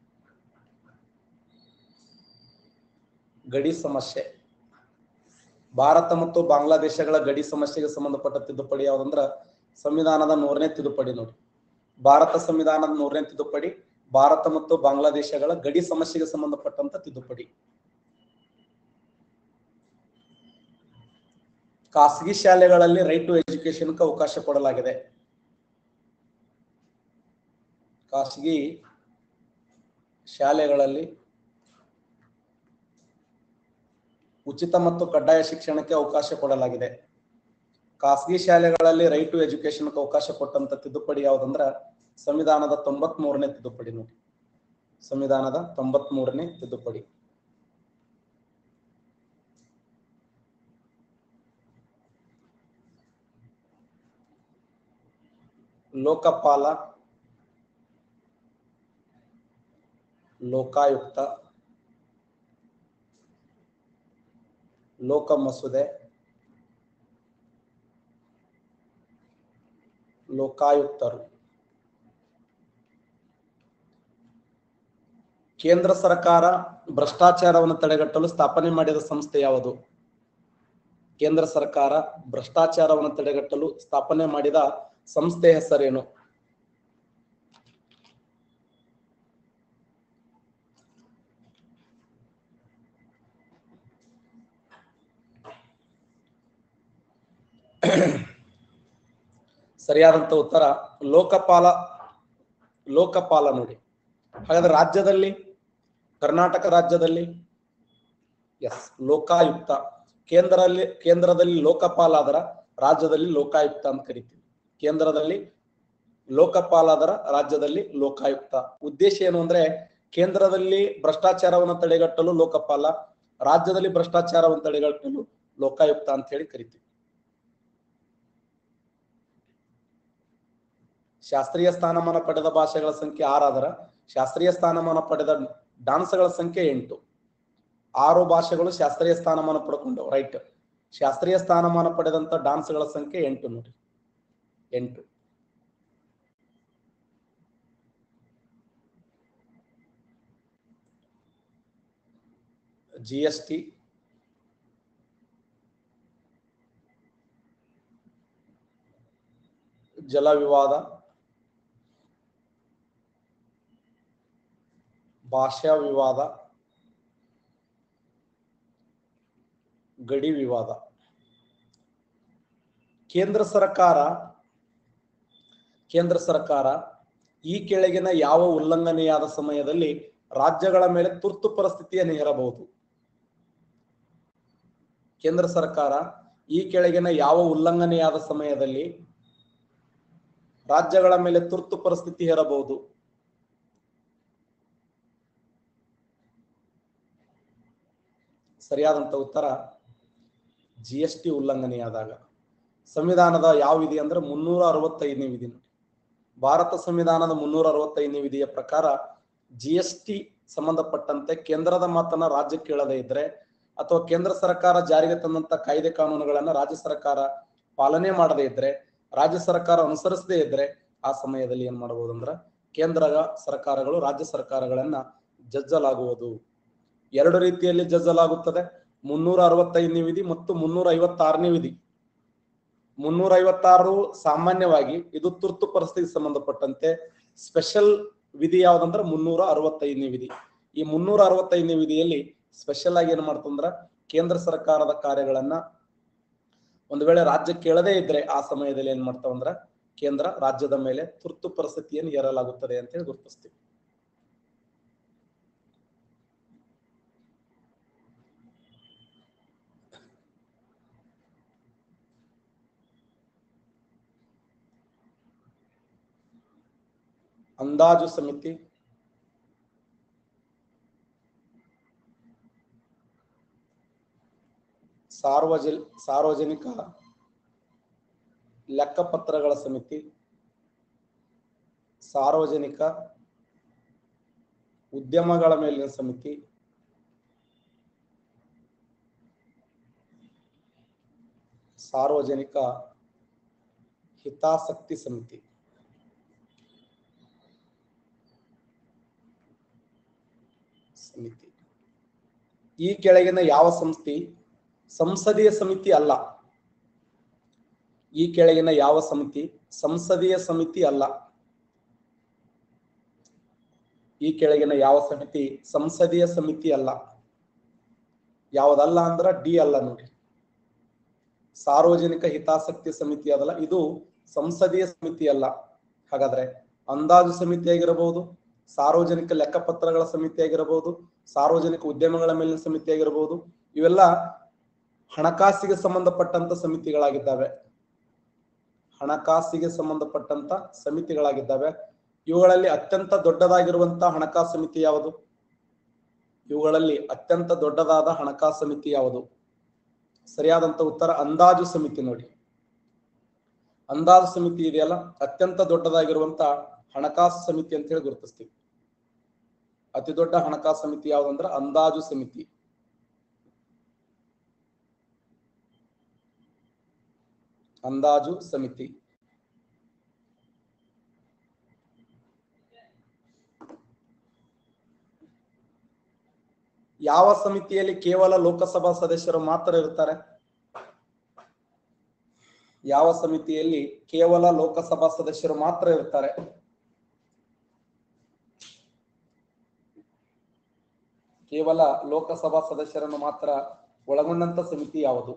ಗಡಿ ಸಮಸ್ಯೆ ಭಾರತ ಮತ್ತು ಬಾಂಗ್ಲಾದೇಶಗಳ ಗಡಿ ಸಮಸ್ಯೆಗೆ ಸಂಬಂಧಪಟ್ಟ ತಿದ್ದುಪಡಿ ಯಾವ್ದಂದ್ರ ಸಂವಿಧಾನದ ನೂರನೇ ತಿದ್ದುಪಡಿ ನೋಡಿ ಭಾರತ ಸಂವಿಧಾನದ ನೂರನೇ ತಿದ್ದುಪಡಿ ಭಾರತ ಮತ್ತು ಬಾಂಗ್ಲಾದೇಶಗಳ ಗಡಿ ಸಮಸ್ಯೆಗೆ ಸಂಬಂಧಪಟ್ಟಂತ ತಿದ್ದುಪಡಿ ಖಾಸಗಿ ಶಾಲೆಗಳಲ್ಲಿ ರೈಟ್ ಟು ಎಜುಕೇಶನ್ಗೆ ಅವಕಾಶ ಕೊಡಲಾಗಿದೆ ಖಾಸಗಿ ಶಾಲೆಗಳಲ್ಲಿ ಉಚಿತ ಮತ್ತು ಕಡ್ಡಾಯ ಶಿಕ್ಷಣಕ್ಕೆ ಅವಕಾಶ ಕೊಡಲಾಗಿದೆ ಖಾಸಗಿ ಶಾಲೆಗಳಲ್ಲಿ ರೈಟ್ ಟು ಎಜುಕೇಶನ್ ಅವಕಾಶ ಕೊಟ್ಟಂತ ತಿದ್ದುಪಡಿ ಯಾವ್ದಂದ್ರ ಸಂವಿಧಾನದ ತೊಂಬತ್ ಮೂರನೇ ತಿದ್ದುಪಡಿ ನೋಡಿ ಸಂವಿಧಾನದ ತೊಂಬತ್ ಮೂರನೇ ತಿದ್ದುಪಡಿ ಲೋಕಪಾಲ ಲೋಕಾಯುಕ್ತ ಲೋಕ ಮಸೂದೆ ಲೋಕಾಯುಕ್ತರು ಕೇಂದ್ರ ಸರ್ಕಾರ ಭ್ರಷ್ಟಾಚಾರವನ್ನು ತಡೆಗಟ್ಟಲು ಸ್ಥಾಪನೆ ಮಾಡಿದ ಸಂಸ್ಥೆ ಯಾವುದು ಕೇಂದ್ರ ಸರ್ಕಾರ ಭ್ರಷ್ಟಾಚಾರವನ್ನು ತಡೆಗಟ್ಟಲು ಸ್ಥಾಪನೆ ಮಾಡಿದ ಸಂಸ್ಥೆ ಹೆಸರೇನು ಸರಿಯಾದಂತ ಉತ್ತರ ಲೋಕಪಾಲ ಲೋಕಪಾಲ ನೋಡಿ ಹಾಗಾದ್ರೆ ರಾಜ್ಯದಲ್ಲಿ ಕರ್ನಾಟಕ ರಾಜ್ಯದಲ್ಲಿ ಎಸ್ ಲೋಕಾಯುಕ್ತ ಕೇಂದ್ರದಲ್ಲಿ ಕೇಂದ್ರದಲ್ಲಿ ಲೋಕಪಾಲ ಆದರ ರಾಜ್ಯದಲ್ಲಿ ಲೋಕಾಯುಕ್ತ ಅಂತ ಕರಿತೀವಿ ಕೇಂದ್ರದಲ್ಲಿ ಲೋಕಪಾಲ ಆದರ ರಾಜ್ಯದಲ್ಲಿ ಲೋಕಾಯುಕ್ತ ಉದ್ದೇಶ ಏನು ಅಂದ್ರೆ ಕೇಂದ್ರದಲ್ಲಿ ಭ್ರಷ್ಟಾಚಾರವನ್ನು ತಡೆಗಟ್ಟಲು ಲೋಕಪಾಲ ರಾಜ್ಯದಲ್ಲಿ ಭ್ರಷ್ಟಾಚಾರವನ್ನು ತಡೆಗಟ್ಟಲು ಲೋಕಾಯುಕ್ತ ಅಂತ ಹೇಳಿ ಕರಿತೀವಿ ಶಾಸ್ತ್ರೀಯ ಸ್ಥಾನಮಾನ ಪಡೆದ ಭಾಷೆಗಳ ಸಂಖ್ಯೆ ಆರಾದರ ಶಾಸ್ತ್ರೀಯ ಸ್ಥಾನಮಾನ ಪಡೆದ ಡಾನ್ಸ್ಗಳ ಸಂಖ್ಯೆ ಎಂಟು ಆರು ಭಾಷೆಗಳು ಶಾಸ್ತ್ರೀಯ ಸ್ಥಾನಮಾನ ಪಡ್ಕೊಂಡವು ರೈಟ್ ಶಾಸ್ತ್ರೀಯ ಸ್ಥಾನಮಾನ ಪಡೆದಂತ ಡಾನ್ಸ್ಗಳ ಸಂಖ್ಯೆ ಎಂಟು ನೋಡಿ ಎಂಟು ಜಿ ಎಸ್ ಟಿ ಜಲ ವಿವಾದ ಭಾಷಾ ವಿವಾದ ಗಡಿ ವಿವಾದ ಕೇಂದ್ರ ಸರ್ಕಾರ ಕೇಂದ್ರ ಸರ್ಕಾರ ಈ ಕೆಳಗಿನ ಯಾವ ಉಲ್ಲಂಘನೆಯಾದ ಸಮಯದಲ್ಲಿ ರಾಜ್ಯಗಳ ಮೇಲೆ ತುರ್ತು ಪರಿಸ್ಥಿತಿಯನ್ನು ಹೇರಬಹುದು ಕೇಂದ್ರ ಸರ್ಕಾರ ಈ ಕೆಳಗಿನ ಯಾವ ಉಲ್ಲಂಘನೆಯಾದ ಸಮಯದಲ್ಲಿ ರಾಜ್ಯಗಳ ಮೇಲೆ ತುರ್ತು ಪರಿಸ್ಥಿತಿ ಹೇರಬಹುದು ಸರಿಯಾದಂತ ಉತ್ತರ ಜಿ ಎಸ್ ಟಿ ಉಲ್ಲಂಘನೆಯಾದಾಗ ಸಂವಿಧಾನದ ಯಾವ ವಿಧಿ ಅಂದ್ರೆ ಮುನ್ನೂರ ಅರವತ್ತೈದನೇ ವಿಧಿ ನೋಡಿ ಭಾರತ ಸಂವಿಧಾನದ ಮುನ್ನೂರ ಅರವತ್ತೈದನೇ ವಿಧಿಯ ಪ್ರಕಾರ ಜಿ ಎಸ್ ಟಿ ಸಂಬಂಧಪಟ್ಟಂತೆ ಕೇಂದ್ರದ ಮಾತನ್ನ ರಾಜ್ಯ ಕೇಳದೇ ಇದ್ರೆ ಅಥವಾ ಕೇಂದ್ರ ಸರ್ಕಾರ ಜಾರಿಗೆ ತಂದಂತ ಕಾಯ್ದೆ ಕಾನೂನುಗಳನ್ನ ರಾಜ್ಯ ಸರ್ಕಾರ ಪಾಲನೆ ಮಾಡದೇ ಇದ್ರೆ ರಾಜ್ಯ ಸರ್ಕಾರ ಅನುಸರಿಸದೇ ಇದ್ರೆ ಆ ಸಮಯದಲ್ಲಿ ಏನ್ ಮಾಡಬಹುದು ಅಂದ್ರ ಕೇಂದ್ರ ಸರ್ಕಾರಗಳು ರಾಜ್ಯ ಸರ್ಕಾರಗಳನ್ನ ಜಜ್ಜಲಾಗುವುದು ಎರಡು ರೀತಿಯಲ್ಲಿ ಜಜ್ಜಲಾಗುತ್ತದೆ ಮುನ್ನೂರ ಅರವತ್ತೈದನೇ ವಿಧಿ ಮತ್ತು ಮುನ್ನೂರ ಐವತ್ತಾರನೇ ವಿಧಿ ಮುನ್ನೂರ ಐವತ್ತಾರು ಸಾಮಾನ್ಯವಾಗಿ ಇದು ತುರ್ತು ಪರಿಸ್ಥಿತಿಗೆ ಸಂಬಂಧಪಟ್ಟಂತೆ ಸ್ಪೆಷಲ್ ವಿಧಿ ಯಾವ್ದಂದ್ರೆ ಮುನ್ನೂರ ಅರವತ್ತೈದನೇ ವಿಧಿ ಈ ಮುನ್ನೂರ ಅರವತ್ತೈದನೇ ವಿಧಿಯಲ್ಲಿ ಸ್ಪೆಷಲ್ ಆಗಿ ಏನ್ ಮಾಡ್ತಂದ್ರ ಕೇಂದ್ರ ಸರ್ಕಾರದ ಕಾರ್ಯಗಳನ್ನ ಒಂದು ವೇಳೆ ರಾಜ್ಯ ಕೇಳದೇ ಇದ್ರೆ ಆ ಸಮಯದಲ್ಲಿ ಏನ್ ಮಾಡ್ತಾವಂದ್ರ ಕೇಂದ್ರ ರಾಜ್ಯದ ಮೇಲೆ ತುರ್ತು ಪರಿಸ್ಥಿತಿಯನ್ನು ಹೇರಲಾಗುತ್ತದೆ ಅಂತ ಹೇಳಿ ಗುರುತಿಸ್ತೀವಿ ಅಂದಾಜು ಸಮಿತಿ ಸಾರ್ವಜನ ಸಾರ್ವಜನಿಕ ಲೆಕ್ಕಪತ್ರಗಳ ಸಮಿತಿ ಸಾರ್ವಜನಿಕ ಉದ್ಯಮಗಳ ಮೇಲಿನ ಸಮಿತಿ ಸಾರ್ವಜನಿಕ ಹಿತಾಸಕ್ತಿ ಸಮಿತಿ ಸಮಿತಿ ಈ ಕೆಳಗಿನ ಯಾವ ಸಂಸ್ಥೆ ಸಂಸದೀಯ ಸಮಿತಿ ಅಲ್ಲ ಈ ಕೆಳಗಿನ ಯಾವ ಸಮಿತಿ ಸಂಸದೀಯ ಸಮಿತಿ ಅಲ್ಲ ಈ ಕೆಳಗಿನ ಯಾವ ಸಮಿತಿ ಸಂಸದೀಯ ಸಮಿತಿ ಅಲ್ಲ ಯಾವ್ದಲ್ಲ ಅಂದ್ರ ಡಿ ಅಲ್ಲ ನೋಡಿ ಸಾರ್ವಜನಿಕ ಹಿತಾಸಕ್ತಿ ಸಮಿತಿ ಅದಲ್ಲ ಇದು ಸಂಸದೀಯ ಸಮಿತಿ ಅಲ್ಲ ಹಾಗಾದ್ರೆ ಅಂದಾಜು ಸಮಿತಿ ಆಗಿರಬಹುದು ಸಾರ್ವಜನಿಕ ಲೆಕ್ಕಪತ್ರಗಳ ಸಮಿತಿ ಆಗಿರಬಹುದು ಸಾರ್ವಜನಿಕ ಉದ್ಯಮಗಳ ಮೇಲಿನ ಸಮಿತಿ ಆಗಿರಬಹುದು ಇವೆಲ್ಲ ಹಣಕಾಸಿಗೆ ಸಂಬಂಧಪಟ್ಟಂತ ಸಮಿತಿಗಳಾಗಿದ್ದಾವೆ ಹಣಕಾಸಿಗೆ ಸಂಬಂಧಪಟ್ಟಂತ ಸಮಿತಿಗಳಾಗಿದ್ದಾವೆ ಇವುಗಳಲ್ಲಿ ಅತ್ಯಂತ ದೊಡ್ಡದಾಗಿರುವಂತಹ ಹಣಕಾಸು ಸಮಿತಿ ಯಾವುದು ಇವುಗಳಲ್ಲಿ ಅತ್ಯಂತ ದೊಡ್ಡದಾದ ಹಣಕಾಸು ಸಮಿತಿ ಯಾವುದು ಸರಿಯಾದಂತ ಉತ್ತರ ಅಂದಾಜು ಸಮಿತಿ ನೋಡಿ ಅಂದಾಜು ಸಮಿತಿ ಇದೆಯಲ್ಲ ಅತ್ಯಂತ ದೊಡ್ಡದಾಗಿರುವಂತ ಹಣಕಾಸು ಸಮಿತಿ ಅಂತ ಹೇಳಿ ಗುರುತಿಸ್ತೀವಿ ಅತಿ ದೊಡ್ಡ ಹಣಕಾಸು ಸಮಿತಿ ಯಾವ್ದಂದ್ರ ಅಂದಾಜು ಸಮಿತಿ ಅಂದಾಜು ಸಮಿತಿ ಯಾವ ಸಮಿತಿಯಲ್ಲಿ ಕೇವಲ ಲೋಕಸಭಾ ಸದಸ್ಯರು ಮಾತ್ರ ಇರ್ತಾರೆ ಯಾವ ಸಮಿತಿಯಲ್ಲಿ ಕೇವಲ ಲೋಕಸಭಾ ಸದಸ್ಯರು ಮಾತ್ರ ಇರ್ತಾರೆ ಕೇವಲ ಲೋಕಸಭಾ ಸದಸ್ಯರನ್ನು ಮಾತ್ರ ಒಳಗೊಂಡಂತ ಸಮಿತಿ ಯಾವುದು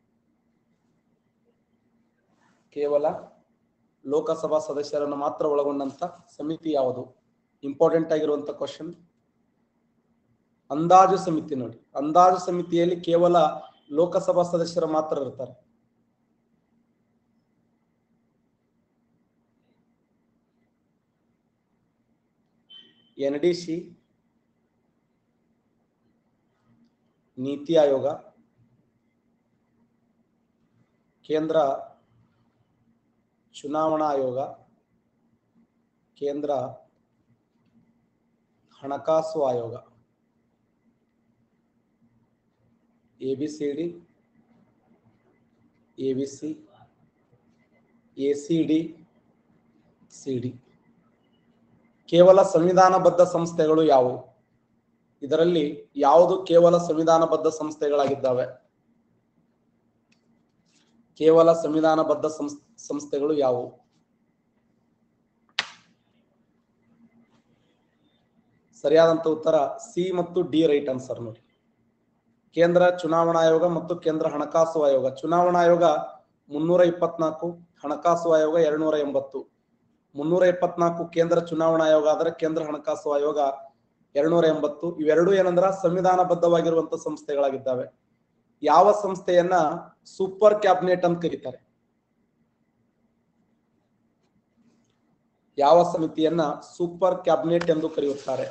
ಕೇವಲ ಲೋಕಸಭಾ ಸದಸ್ಯರನ್ನು ಮಾತ್ರ ಒಳಗೊಂಡಂತ ಸಮಿತಿ ಯಾವುದು ಇಂಪಾರ್ಟೆಂಟ್ ಆಗಿರುವಂತ ಕ್ವಶನ್ ಅಂದಾಜು ಸಮಿತಿ ನೋಡಿ ಅಂದಾಜು ಸಮಿತಿಯಲ್ಲಿ ಕೇವಲ ಲೋಕಸಭಾ ಸದಸ್ಯರು ಮಾತ್ರ ಇರ್ತಾರೆ ಎನ್ ಡಿ ಸಿ ನೀತಿ ಆಯೋಗ ಕೇಂದ್ರ ಚುನಾವಣಾ ಆಯೋಗ ಕೇಂದ್ರ ಹಣಕಾಸು ಆಯೋಗ A B C D A B C A C D C D ಕೇವಲ ಸಂವಿಧಾನಬದ್ಧ ಸಂಸ್ಥೆಗಳು ಯಾವುವು ಇದರಲ್ಲಿ ಯಾವುದು ಕೇವಲ ಸಂವಿಧಾನಬದ್ಧ ಸಂಸ್ಥೆಗಳಾಗಿದ್ದಾವೆ ಕೇವಲ ಸಂವಿಧಾನಬದ್ಧ ಸಂಸ್- ಸಂಸ್ಥೆಗಳು ಯಾವುವು ಸರಿಯಾದಂತ ಉತ್ತರ ಸಿ ಮತ್ತು ಡಿ ರೈಟ್ ಆನ್ಸರ್ ನೋಡಿ ಕೇಂದ್ರ ಚುನಾವಣಾ ಆಯೋಗ ಮತ್ತು ಕೇಂದ್ರ ಹಣಕಾಸು ಆಯೋಗ ಚುನಾವಣಾ ಆಯೋಗ ಮುನ್ನೂರ ಇಪ್ಪತ್ನಾಲ್ಕು ಹಣಕಾಸು ಆಯೋಗ ಎರಡ್ನೂರ ಎಂಬತ್ತು ಮುನ್ನೂರ ಇಪ್ಪತ್ನಾಲ್ಕು ಕೇಂದ್ರ ಚುನಾವಣಾ ಆಯೋಗ ಆದರೆ ಕೇಂದ್ರ ಹಣಕಾಸು ಆಯೋಗ ಎರಡ್ನೂರ ಎಂಬತ್ತು ಇವೆರಡೂ ಏನಂದ್ರ ಸಂವಿಧಾನಬದ್ಧವಾಗಿರುವಂತ ಸಂಸ್ಥೆಗಳಾಗಿದ್ದಾವೆ ಯಾವ ಸಂಸ್ಥೆಯನ್ನ ಸೂಪರ್ ಕ್ಯಾಬಿನೆಟ್ ಅಂತ ಕರೀತಾರೆ ಯಾವ ಸಮಿತಿಯನ್ನ ಸೂಪರ್ ಕ್ಯಾಬಿನೆಟ್ ಎಂದು ಕರೆಯುತ್ತಾರೆ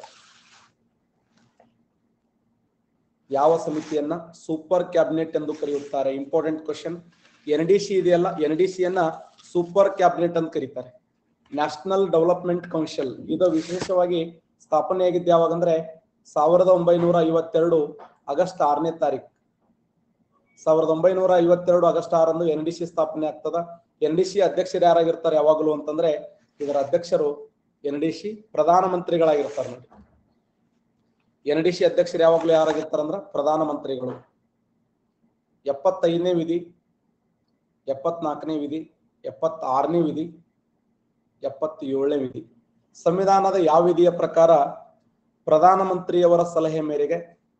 ಯಾವ ಸಮಿತಿಯನ್ನ ಸೂಪರ್ ಕ್ಯಾಬಿನೆಟ್ ಎಂದು ಕರೆಯುತ್ತಾರೆ important question N D C ಇದೆಯಲ್ಲ ಎನ್ ಡಿ ಸಿಯನ್ನ ಸೂಪರ್ ಕ್ಯಾಬಿನೆಟ್ ಅಂತ ಕರೀತಾರೆ ನ್ಯಾಷನಲ್ ಡೆವಲಪ್ಮೆಂಟ್ ಕೌನ್ಸಿಲ್ ಇದು ವಿಶೇಷವಾಗಿ ಸ್ಥಾಪನೆಯಾಗಿದ್ದು ಯಾವಾಗಂದ್ರೆ ಸಾವಿರದ ಒಂಬೈನೂರ ಐವತ್ತೆರಡು ಆಗಸ್ಟ್ ಆರನೇ ತಾರೀಕು ಸಾವಿರದ ಒಂಬೈನೂರ ಐವತ್ತೆರಡು ಆಗಸ್ಟ್ ಆರಂದು ಎನ್ ಡಿ ಸಿ ಸ್ಥಾಪನೆ ಆಗ್ತದ ಎನ್ ಡಿ ಸಿ ಅಧ್ಯಕ್ಷರು ಯಾರಾಗಿರ್ತಾರೆ ಯಾವಾಗಲೂ ಅಂತಂದ್ರೆ ಇದರ ಅಧ್ಯಕ್ಷರು ಎನ್ ಡಿ ಸಿ ಪ್ರಧಾನ ಮಂತ್ರಿಗಳಾಗಿರ್ತಾರೆ ನೋಡಿ ಎನ್ ಡಿ ಸಿ ಅಧ್ಯಕ್ಷರು ಯಾವಾಗಲೂ ಯಾರಾಗಿರ್ತಾರಂದ್ರ ಪ್ರಧಾನ ಮಂತ್ರಿಗಳು ಎಪ್ಪತ್ತೈದನೇ ವಿಧಿ ಎಪ್ಪತ್ನಾಲ್ಕನೇ ವಿಧಿ ಎಪ್ಪತ್ತಾರನೇ ವಿಧಿ ಎಪ್ಪತ್ತೇಳನೇ ವಿಧಿ ಸಂವಿಧಾನದ ಯಾವ ವಿಧಿಯ ಪ್ರಕಾರ ಪ್ರಧಾನಮಂತ್ರಿಯವರ ಸಲಹೆ ಮೇರೆಗೆ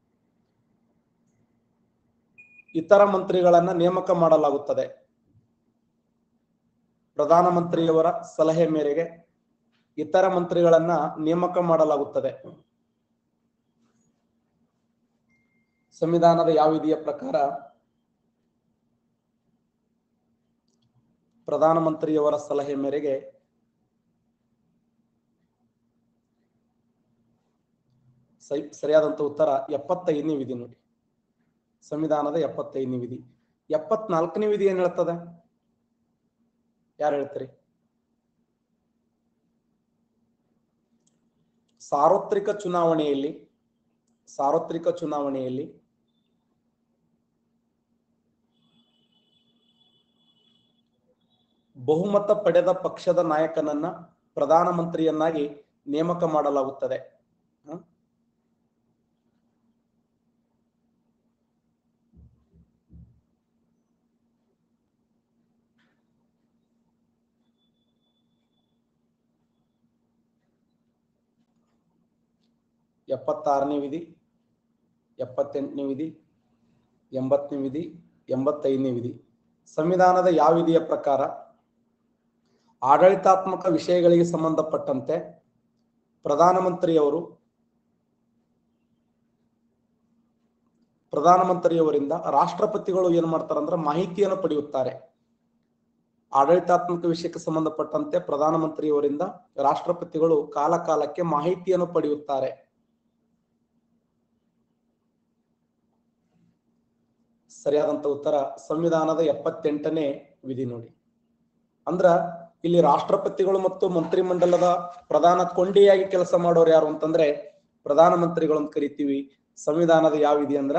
ಇತರ ಮಂತ್ರಿಗಳನ್ನ ನೇಮಕ ಮಾಡಲಾಗುತ್ತದೆ ಪ್ರಧಾನಮಂತ್ರಿಯವರ ಸಲಹೆ ಮೇರೆಗೆ ಇತರ ಮಂತ್ರಿಗಳನ್ನ ನೇಮಕ ಮಾಡಲಾಗುತ್ತದೆ ಸಂವಿಧಾನದ ಯಾವ ವಿಧಿಯ ಪ್ರಕಾರ ಪ್ರಧಾನಮಂತ್ರಿಯವರ ಸಲಹೆ ಮೇರೆಗೆ ಸೈ- ಸರಿಯಾದಂತ ಉತ್ತರ ಎಪ್ಪತ್ತೈದನೇ ವಿಧಿ ನೋಡಿ ಸಂವಿಧಾನದ ಎಪ್ಪತ್ತೈದನೇ ವಿಧಿ ಎಪ್ಪತ್ನಾಲ್ಕನೇ ವಿಧಿ ಏನ್ ಹೇಳ್ತದೆ ಯಾರು ಹೇಳ್ತೀರಿ ಸಾರ್ವತ್ರಿಕ ಚುನಾವಣೆಯಲ್ಲಿ ಸಾರ್ವತ್ರಿಕ ಚುನಾವಣೆಯಲ್ಲಿ ಬಹುಮತ ಪಡೆದ ಪಕ್ಷದ ನಾಯಕನನ್ನ ಪ್ರಧಾನಮಂತ್ರಿಯನ್ನಾಗಿ ನೇಮಕ ಮಾಡಲಾಗುತ್ತದೆ ಹ? ಎಪ್ಪತ್ತಾರನೇ ವಿಧಿ ಎಪ್ಪತ್ತೆಂಟನೇ ವಿಧಿ ಎಂಬತ್ತನೇ ವಿಧಿ ಎಂಬತ್ತೈದನೇ ವಿಧಿ ಸಂವಿಧಾನದ ಯಾವ ವಿಧಿಯ ಪ್ರಕಾರ ಆಡಳಿತಾತ್ಮಕ ವಿಷಯಗಳಿಗೆ ಸಂಬಂಧಪಟ್ಟಂತೆ ಪ್ರಧಾನಮಂತ್ರಿಯವರು ಪ್ರಧಾನಮಂತ್ರಿಯವರಿಂದ ರಾಷ್ಟ್ರಪತಿಗಳು ಏನ್ ಮಾಡ್ತಾರಂದ್ರೆ ಮಾಹಿತಿಯನ್ನು ಪಡೆಯುತ್ತಾರೆ ಆಡಳಿತಾತ್ಮಕ ವಿಷಯಕ್ಕೆ ಸಂಬಂಧಪಟ್ಟಂತೆ ಪ್ರಧಾನಮಂತ್ರಿಯವರಿಂದ ರಾಷ್ಟ್ರಪತಿಗಳು ಕಾಲ ಕಾಲಕ್ಕೆ ಮಾಹಿತಿಯನ್ನು ಪಡೆಯುತ್ತಾರೆ ಸರಿಯಾದಂತ ಉತ್ತರ ಸಂವಿಧಾನದ ಎಪ್ಪತ್ತೆಂಟನೇ ವಿಧಿ ನೋಡಿ ಅಂದ್ರ ಇಲ್ಲಿ ರಾಷ್ಟ್ರಪತಿಗಳು ಮತ್ತು ಮಂತ್ರಿಮಂಡಲದ ಪ್ರಧಾನ ಕೊಂಡಿಯಾಗಿ ಕೆಲಸ ಮಾಡೋರು ಯಾರು ಅಂತಂದ್ರೆ ಪ್ರಧಾನಮಂತ್ರಿಗಳು ಅಂತ ಕರಿತೀವಿ ಸಂವಿಧಾನದ ಯಾವ ವಿಧಿ ಅಂದ್ರ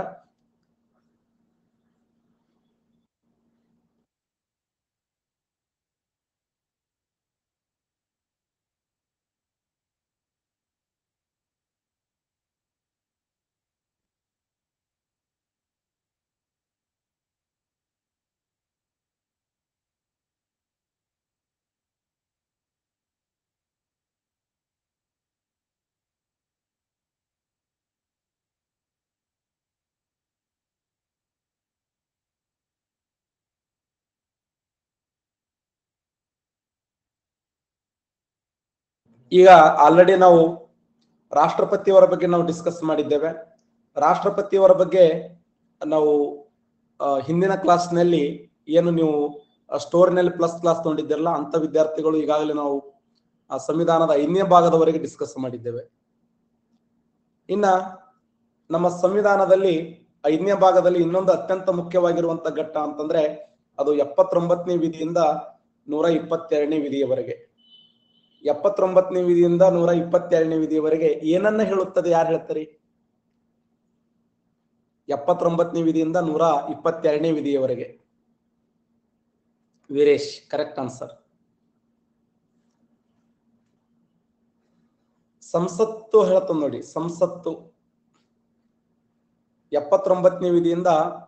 ಈಗ ಆಲ್ರೆಡಿ ನಾವು ರಾಷ್ಟ್ರಪತಿಯವರ ಬಗ್ಗೆ ನಾವು ಡಿಸ್ಕಸ್ ಮಾಡಿದ್ದೇವೆ ರಾಷ್ಟ್ರಪತಿಯವರ ಬಗ್ಗೆ ನಾವು ಆ, ಹಿಂದಿನ ಕ್ಲಾಸ್ನಲ್ಲಿ ಏನು ನೀವು ಸ್ಟೋರ್ನಲ್ಲಿ ಪ್ಲಸ್ ಕ್ಲಾಸ್ ತಗೊಂಡಿದ್ದೀರಲ್ಲ ಅಂತ ವಿದ್ಯಾರ್ಥಿಗಳು ಈಗಾಗಲೇ ನಾವು ಆ ಸಂವಿಧಾನದ ಐದನೇ ಭಾಗದವರೆಗೆ ಡಿಸ್ಕಸ್ ಮಾಡಿದ್ದೇವೆ ಇನ್ನ ನಮ್ಮ ಸಂವಿಧಾನದಲ್ಲಿ ಐದನೇ ಭಾಗದಲ್ಲಿ ಇನ್ನೊಂದು ಅತ್ಯಂತ ಮುಖ್ಯವಾಗಿರುವಂತ ಘಟ್ಟ ಅಂತಂದ್ರೆ ಅದು ಎಪ್ಪತ್ತೊಂಬತ್ತನೇ ವಿಧಿಯಿಂದ ನೂರ ಇಪ್ಪತ್ತೆರಡನೇ ವಿಧಿಯವರೆಗೆ ಎಪ್ಪತ್ತೊಂಬತ್ತನೇ ವಿಧಿಯಿಂದ ನೂರ ಇಪ್ಪತ್ತೆರಡನೇ ವಿಧಿಯವರೆಗೆ ಏನನ್ನ ಹೇಳುತ್ತದೆ ಯಾರು ಹೇಳ್ತಾರೆ ಎಪ್ಪತ್ತೊಂಬತ್ತನೇ ವಿಧಿಯಿಂದ ನೂರ ಇಪ್ಪತ್ತೆರಡನೇ ವಿಧಿಯವರೆಗೆ ವೀರೇಶ್ ಕರೆಕ್ಟ್ ಆನ್ಸರ್ ಸಂಸತ್ತು ಹೇಳ್ತದ ನೋಡಿ ಸಂಸತ್ತು ಎಪ್ಪತ್ತೊಂಬತ್ತನೇ ವಿಧಿಯಿಂದ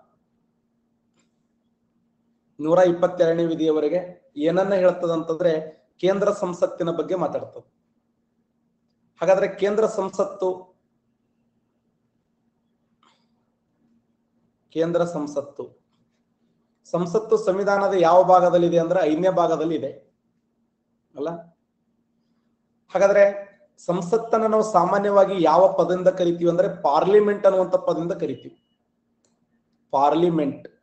ನೂರ ಇಪ್ಪತ್ತೆರಡನೇ ವಿಧಿಯವರೆಗೆ ಏನನ್ನ ಹೇಳ್ತದ ಅಂತಂದ್ರೆ ಕೇಂದ್ರ ಸಂಸತ್ತಿನ ಬಗ್ಗೆ ಮಾತಾಡ್ತದೆ ಹಾಗಾದ್ರೆ ಕೇಂದ್ರ ಸಂಸತ್ತು ಕೇಂದ್ರ ಸಂಸತ್ತು ಸಂಸತ್ತು ಸಂವಿಧಾನದ ಯಾವ ಭಾಗದಲ್ಲಿದೆ ಅಂದ್ರೆ ಐದನೇ ಭಾಗದಲ್ಲಿ ಇದೆ ಅಲ್ಲ ಹಾಗಾದ್ರೆ ಸಂಸತ್ತನ್ನ ನಾವು ಸಾಮಾನ್ಯವಾಗಿ ಯಾವ ಪದದಿಂದ ಕರಿತೀವಿ ಅಂದ್ರೆ ಪಾರ್ಲಿಮೆಂಟ್ ಅನ್ನುವಂತ ಪದದಿಂದ ಕರಿತೀವಿ ಪಾರ್ಲಿಮೆಂಟ್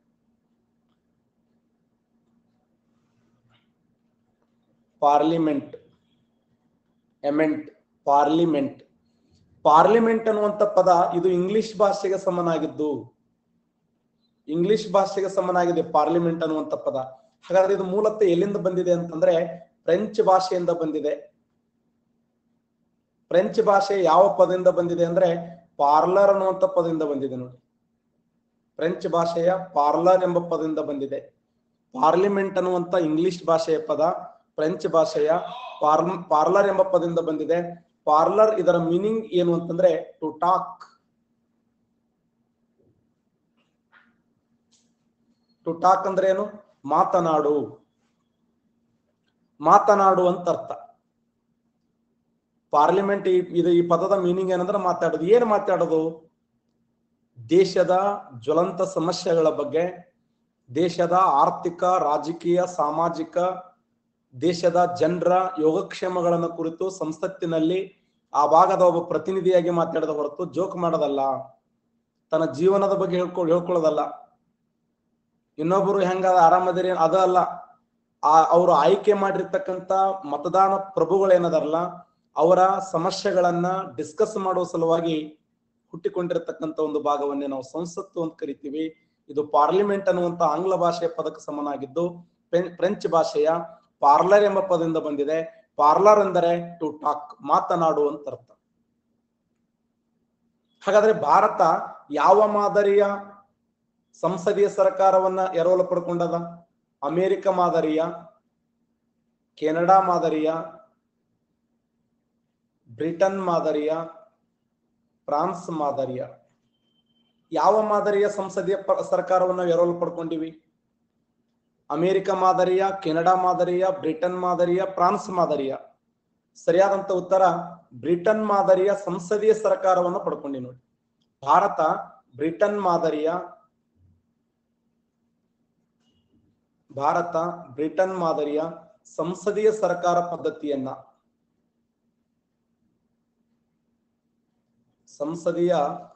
ಪಾರ್ಲಿಮೆಂಟ್ ಎಮೆಂಟ್ ಪಾರ್ಲಿಮೆಂಟ್ ಪಾರ್ಲಿಮೆಂಟ್ ಅನ್ನುವಂತ ಪದ ಇದು ಇಂಗ್ಲಿಷ್ ಭಾಷೆಗೆ ಸಮನಾಗಿದ್ದು ಇಂಗ್ಲಿಷ್ ಭಾಷೆಗೆ ಸಮನಾಗಿದೆ ಪಾರ್ಲಿಮೆಂಟ್ ಅನ್ನುವಂತ ಪದ ಹಾಗಾದ್ರೆ ಇದು ಮೂಲತಃ ಎಲ್ಲಿಂದ ಬಂದಿದೆ ಅಂತಂದ್ರೆ ಫ್ರೆಂಚ್ ಭಾಷೆಯಿಂದ ಬಂದಿದೆ ಫ್ರೆಂಚ್ ಭಾಷೆ ಯಾವ ಪದದಿಂದ ಬಂದಿದೆ ಅಂದ್ರೆ ಪಾರ್ಲರ್ ಅನ್ನುವಂತ ಪದದಿಂದ ಬಂದಿದೆ ನೋಡಿ ಫ್ರೆಂಚ್ ಭಾಷೆಯ ಪಾರ್ಲರ್ ಎಂಬ ಪದದಿಂದ ಬಂದಿದೆ ಪಾರ್ಲಿಮೆಂಟ್ ಅನ್ನುವಂತ ಇಂಗ್ಲಿಷ್ ಭಾಷೆಯ ಪದ ಫ್ರೆಂಚ್ ಭಾಷೆಯ ಪಾರ್ಲ್ ಪಾರ್ಲರ್ ಎಂಬ ಪದದಿಂದ ಬಂದಿದೆ ಪಾರ್ಲರ್ ಇದರ ಮೀನಿಂಗ್ ಏನು ಅಂತಂದ್ರೆ ಟು ಟಾಕ್ ಟು ಟಾಕ್ ಅಂದ್ರೆ ಏನು ಮಾತನಾಡು ಮಾತನಾಡು ಅಂತ ಅರ್ಥ ಪಾರ್ಲಿಮೆಂಟ್ ಈ- ಇದು ಈ ಪದದ ಮೀನಿಂಗ್ ಏನಂದ್ರೆ ಮಾತಾಡೋದು ಏನು ಮಾತಾಡೋದು ದೇಶದ ಜ್ವಲಂತ ಸಮಸ್ಯೆಗಳ ಬಗ್ಗೆ ದೇಶದ ಆರ್ಥಿಕ ರಾಜಕೀಯ ಸಾಮಾಜಿಕ ದೇಶದ ಜನರ ಯೋಗಕ್ಷೇಮಗಳನ್ನು ಕುರಿತು ಸಂಸತ್ತಿನಲ್ಲಿ ಆ ಭಾಗದ ಒಬ್ಬ ಪ್ರತಿನಿಧಿಯಾಗಿ ಮಾತಾಡದ ಹೊರತು ಜೋಕ್ ಮಾಡೋದಲ್ಲ ತನ್ನ ಜೀವನದ ಬಗ್ಗೆ ಹೇಳ್ಕೊ ಹೇಳ್ಕೊಳ್ಳೋದಲ್ಲ ಇನ್ನೊಬ್ಬರು ಹೆಂಗ ಆರಾಮದಿರಿ ಅದ ಅಲ್ಲ ಆ ಅವರು ಆಯ್ಕೆ ಮಾಡಿರ್ತಕ್ಕಂತ ಮತದಾನ ಪ್ರಭುಗಳೇನದಾರಲ್ಲ ಅವರ ಸಮಸ್ಯೆಗಳನ್ನ ಡಿಸ್ಕಸ್ ಮಾಡುವ ಸಲುವಾಗಿ ಹುಟ್ಟಿಕೊಂಡಿರತಕ್ಕಂತ ಒಂದು ಭಾಗವನ್ನೇ ನಾವು ಸಂಸತ್ತು ಅಂತ ಕರಿತೀವಿ ಇದು ಪಾರ್ಲಿಮೆಂಟ್ ಅನ್ನುವಂತ ಆಂಗ್ಲ ಭಾಷೆಯ ಪದಕ್ಕೆ ಸಮನಾಗಿದ್ದು ಫ್ರೆಂ- ಫ್ರೆಂಚ್ ಭಾಷೆಯ ಪಾರ್ಲರ್ ಎಂಬ ಪದದಿಂದ ಬಂದಿದೆ ಪಾರ್ಲರ್ ಎಂದರೆ ಟು ಟಾಕ್ ಮಾತನಾಡು ಅಂತ ಅರ್ಥ ಹಾಗಾದ್ರೆ ಭಾರತ ಯಾವ ಮಾದರಿಯ ಸಂಸದೀಯ ಸರ್ಕಾರವನ್ನ ಎರವಲು ಪಡ್ಕೊಂಡದ ಅಮೆರಿಕ ಮಾದರಿಯ ಕೆನಡಾ ಮಾದರಿಯ ಬ್ರಿಟನ್ ಮಾದರಿಯ ಫ್ರಾನ್ಸ್ ಮಾದರಿಯ ಯಾವ ಮಾದರಿಯ ಸಂಸದೀಯ ಪ- ಸರ್ಕಾರವನ್ನ ಎರವಲು ಪಡ್ಕೊಂಡಿವಿ ಅಮೆರಿಕ ಮಾದರಿಯ ಕೆನಡಾ ಮಾದರಿಯ ಬ್ರಿಟನ್ ಮಾದರಿಯ ಫ್ರಾನ್ಸ್ ಮಾದರಿಯ ಸರಿಯಾದಂತ ಉತ್ತರ ಬ್ರಿಟನ್ ಮಾದರಿಯ ಸಂಸದೀಯ ಸರ್ಕಾರವನ್ನು ಪಡ್ಕೊಂಡಿ ನೋಡಿ ಭಾರತ ಬ್ರಿಟನ್ ಮಾದರಿಯ ಭಾರತ ಬ್ರಿಟನ್ ಮಾದರಿಯ ಸಂಸದೀಯ ಸರ್ಕಾರ ಪದ್ಧತಿಯನ್ನ ಸಂಸದೀಯ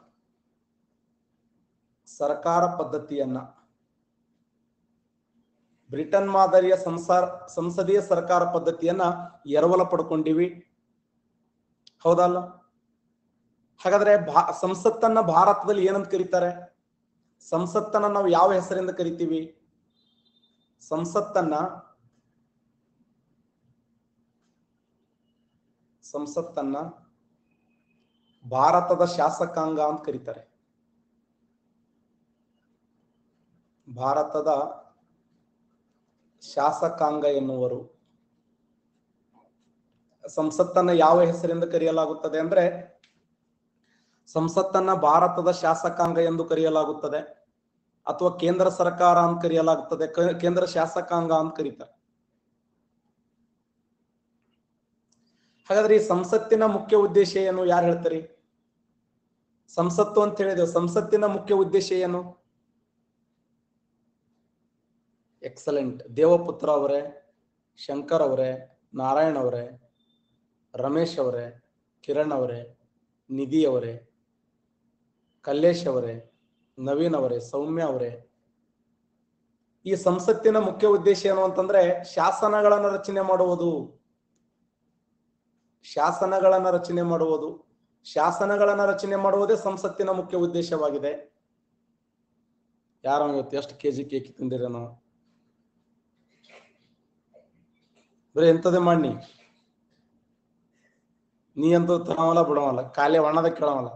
ಸರ್ಕಾರ ಪದ್ಧತಿಯನ್ನ ಬ್ರಿಟನ್ ಮಾದರಿಯ ಸಂಸಾರ ಸಂಸದೀಯ ಸರ್ಕಾರ ಪದ್ಧತಿಯನ್ನ ಎರವಲ ಪಡ್ಕೊಂಡಿವಿ ಹೌದಲ್ಲ ಹಾಗಾದ್ರೆ ಭಾ ಸಂಸತ್ತನ್ನ ಭಾರತದಲ್ಲಿ ಏನಂತ ಕರೀತಾರೆ ಸಂಸತ್ತನ್ನ ನಾವು ಯಾವ ಹೆಸರಿಂದ ಕರಿತೀವಿ ಸಂಸತ್ತನ್ನ ಸಂಸತ್ತನ್ನ ಭಾರತದ ಶಾಸಕಾಂಗ ಅಂತ ಕರೀತಾರೆ ಭಾರತದ ಶಾಸಕಾಂಗ ಎನ್ನುವರು ಸಂಸತ್ತನ್ನ ಯಾವ ಹೆಸರಿಂದ ಕರೆಯಲಾಗುತ್ತದೆ ಅಂದ್ರೆ ಸಂಸತ್ತನ್ನ ಭಾರತದ ಶಾಸಕಾಂಗ ಎಂದು ಕರೆಯಲಾಗುತ್ತದೆ ಅಥವಾ ಕೇಂದ್ರ ಸರ್ಕಾರ ಅಂತ ಕರೆಯಲಾಗುತ್ತದೆ ಕ- ಕೇಂದ್ರ ಶಾಸಕಾಂಗ ಅಂತ ಕರೀತಾರೆ ಹಾಗಾದ್ರೆ ಈ ಸಂಸತ್ತಿನ ಮುಖ್ಯ ಉದ್ದೇಶ ಏನು ಯಾರು ಹೇಳ್ತಾರೆ ಸಂಸತ್ತು ಅಂತ ಹೇಳಿದೆವು ಸಂಸತ್ತಿನ ಮುಖ್ಯ ಉದ್ದೇಶ ಏನು ಎಕ್ಸಲೆಂಟ್ ದೇವಪುತ್ರ ಅವರೇ ಶಂಕರ್ ಅವರೇ ನಾರಾಯಣ್ ಅವರೇ ರಮೇಶ್ ಅವರೇ ಕಿರಣ್ ಅವರೇ ನಿಧಿ ಅವರೇ ಕಲ್ಲೇಶ್ ಅವರೇ ನವೀನ್ ಅವರೇ ಸೌಮ್ಯ ಅವರೇ ಈ ಸಂಸತ್ತಿನ ಮುಖ್ಯ ಉದ್ದೇಶ ಏನು ಅಂತಂದ್ರೆ ಶಾಸನಗಳನ್ನು ರಚನೆ ಮಾಡುವುದು ಶಾಸನಗಳನ್ನ ರಚನೆ ಮಾಡುವುದು ಶಾಸನಗಳನ್ನ ರಚನೆ ಮಾಡುವುದೇ ಸಂಸತ್ತಿನ ಮುಖ್ಯ ಉದ್ದೇಶವಾಗಿದೆ ಯಾರ ಇವತ್ತು ಎಷ್ಟು ಕೆಜಿ ಕೇಕ್ ತಿಂದಿರೇನೋ ಬರೀ ಎಂತದೇ ಮಾಡಿ ನೀ ಅಂತೂ ತರವಲ್ಲ ಬಿಡವಲ್ಲ ಖಾಲಿ ಒಣದ ಕೇಳವಲ್ಲ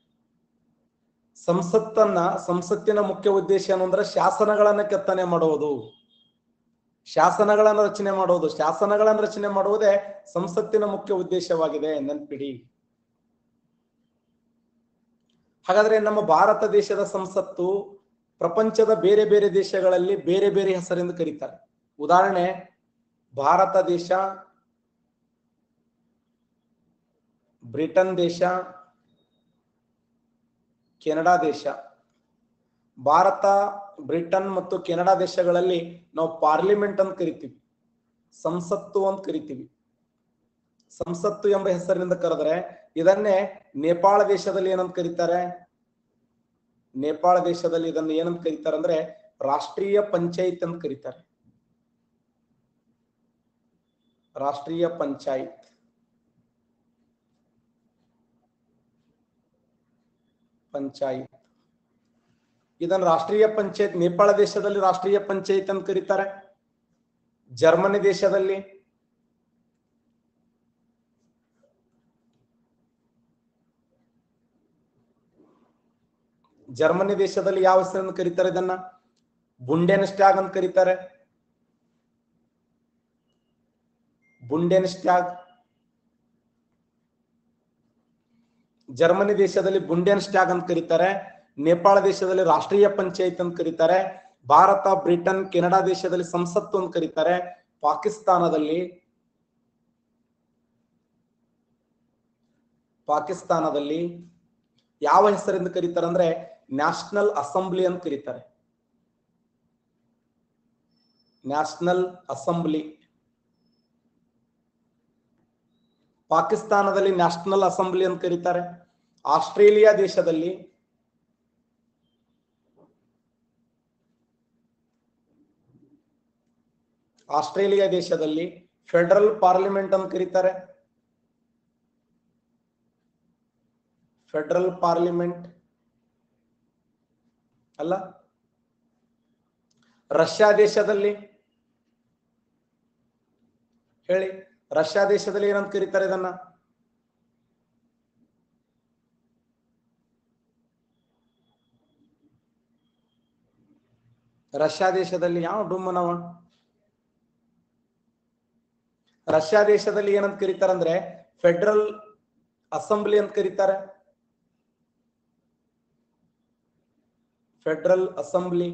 ಸಂಸತ್ತನ್ನ ಸಂಸತ್ತಿನ ಮುಖ್ಯ ಉದ್ದೇಶ ಏನು ಅಂದ್ರೆ ಶಾಸನಗಳನ್ನ ಕೆತ್ತನೆ ಮಾಡುವುದು ಶಾಸನಗಳನ್ನ ರಚನೆ ಮಾಡುವುದು ಶಾಸನಗಳನ್ನ ರಚನೆ ಮಾಡುವುದೇ ಸಂಸತ್ತಿನ ಮುಖ್ಯ ಉದ್ದೇಶವಾಗಿದೆ ನೆನ್ಪಿಡಿ ಹಾಗಾದ್ರೆ ನಮ್ಮ ಭಾರತ ದೇಶದ ಸಂಸತ್ತು ಪ್ರಪಂಚದ ಬೇರೆ ಬೇರೆ ದೇಶಗಳಲ್ಲಿ ಬೇರೆ ಬೇರೆ ಹೆಸರಿಂದ ಕರೀತಾರೆ ಉದಾಹರಣೆ ಭಾರತ ದೇಶ ಬ್ರಿಟನ್ ದೇಶ ಕೆನಡಾ ದೇಶ ಭಾರತ ಬ್ರಿಟನ್ ಮತ್ತು ಕೆನಡಾ ದೇಶಗಳಲ್ಲಿ ನಾವು ಪಾರ್ಲಿಮೆಂಟ್ ಅಂತ ಕರಿತೀವಿ ಸಂಸತ್ತು ಅಂತ ಕರಿತೀವಿ ಸಂಸತ್ತು ಎಂಬ ಹೆಸರಿನಿಂದ ಕರೆದ್ರೆ ಇದನ್ನೇ ನೇಪಾಳ ದೇಶದಲ್ಲಿ ಏನಂತ ಕರೀತಾರೆ ನೇಪಾಳ ದೇಶದಲ್ಲಿ ಇದನ್ನು ಏನಂತ ಕರೀತಾರೆ ಅಂದ್ರೆ ರಾಷ್ಟ್ರೀಯ ಪಂಚಾಯತ್ ಅಂತ ಕರೀತಾರೆ ರಾಷ್ಟ್ರೀಯ ಪಂಚಾಯತ್ ಪಂಚಾಯತ್ ಇದನ್ನು ರಾಷ್ಟ್ರೀಯ ಪಂಚಾಯತ್ ನೇಪಾಳ ದೇಶದಲ್ಲಿ ರಾಷ್ಟ್ರೀಯ ಪಂಚಾಯತ್ ಅಂತ ಕರೀತಾರೆ ಜರ್ಮನಿ ದೇಶದಲ್ಲಿ ಜರ್ಮನಿ ದೇಶದಲ್ಲಿ ಯಾವ ಹೆಸರನ್ನು ಕರೀತಾರೆ ಇದನ್ನ ಬುಂಡೆನ್ ಸ್ಟ್ಯಾಗ್ ಅಂತ ಕರೀತಾರೆ ಬುಂಡೆನ್ ಸ್ಟ್ಯಾಗ್ ಜರ್ಮನಿ ದೇಶದಲ್ಲಿ ಬುಂಡೆನ್ ಸ್ಟ್ಯಾಗ್ ಅಂತ ಕರೀತಾರೆ ನೇಪಾಳ ದೇಶದಲ್ಲಿ ರಾಷ್ಟ್ರೀಯ ಪಂಚಾಯತ್ ಅಂತ ಕರೀತಾರೆ ಭಾರತ ಬ್ರಿಟನ್ ಕೆನಡಾ ದೇಶದಲ್ಲಿ ಸಂಸತ್ತು ಅಂತ ಕರೀತಾರೆ ಪಾಕಿಸ್ತಾನದಲ್ಲಿ ಪಾಕಿಸ್ತಾನದಲ್ಲಿ ಯಾವ ಹೆಸರಿಂದ ಕರೀತಾರೆ ಅಂದ್ರೆ ನ್ಯಾಷನಲ್ ಅಸೆಂಬ್ಲಿ ಅಂತ ಕರೀತಾರೆ ನ್ಯಾಷನಲ್ ಅಸೆಂಬ್ಲಿ ಪಾಕಿಸ್ತಾನದಲ್ಲಿ ನ್ಯಾಷನಲ್ ಅಸೆಂಬ್ಲಿ ಅಂತ ಕರೀತಾರೆ ಆಸ್ಟ್ರೇಲಿಯಾ ದೇಶದಲ್ಲಿ ಆಸ್ಟ್ರೇಲಿಯಾ ದೇಶದಲ್ಲಿ ಫೆಡರಲ್ ಪಾರ್ಲಿಮೆಂಟ್ ಅಂತ ಕರೀತಾರೆ ಫೆಡರಲ್ ಪಾರ್ಲಿಮೆಂಟ್ ಅಲ್ಲ ರಷ್ಯಾ ದೇಶದಲ್ಲಿ ಹೇಳಿ ರಷ್ಯಾ ದೇಶದಲ್ಲಿ ಏನಂತ ಕರೀತಾರೆ ಇದನ್ನ ರಷ್ಯಾ ದೇಶದಲ್ಲಿ ಯಾವ ಡುಮ್ಮನವ ರಷ್ಯಾ ದೇಶದಲ್ಲಿ ಏನಂತ ಕರೀತಾರಂದ್ರೆ ಫೆಡರಲ್ ಅಸೆಂಬ್ಲಿ ಅಂತ ಕರೀತಾರೆ ಫೆಡರಲ್ ಅಸೆಂಬ್ಲಿ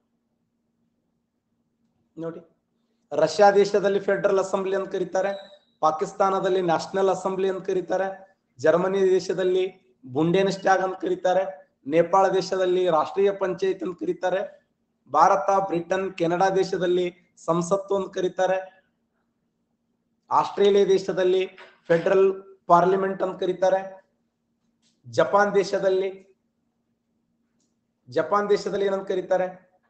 ನೋಡಿ ರಷ್ಯಾ ದೇಶದಲ್ಲಿ ಫೆಡರಲ್ ಅಸೆಂಬ್ಲಿ ಅಂತ ಕರೀತಾರೆ ಪಾಕಿಸ್ತಾನದಲ್ಲಿ ನ್ಯಾಷನಲ್ ಅಸೆಂಬ್ಲಿ ಅಂತ ಕರೀತಾರೆ ಜರ್ಮನಿ ದೇಶದಲ್ಲಿ ಬುಂಡೇನ್ ಸ್ಟ್ಯಾಗ್ ಅಂತ ಕರೀತಾರೆ ನೇಪಾಳ ದೇಶದಲ್ಲಿ ರಾಷ್ಟ್ರೀಯ ಪಂಚಾಯತ್ ಅಂತ ಕರೀತಾರೆ ಭಾರತ ಬ್ರಿಟನ್ ಕೆನಡಾ ದೇಶದಲ್ಲಿ ಸಂಸತ್ತು ಅಂತ ಕರೀತಾರೆ ಆಸ್ಟ್ರೇಲಿಯಾ ದೇಶದಲ್ಲಿ ಫೆಡರಲ್ ಪಾರ್ಲಿಮೆಂಟ್ ಅಂತ ಕರೀತಾರೆ ಜಪಾನ್ ದೇಶದಲ್ಲಿ ಜಪಾನ್ ದೇಶದಲ್ಲಿ ಏನಂತ ಕರೀತಾರೆ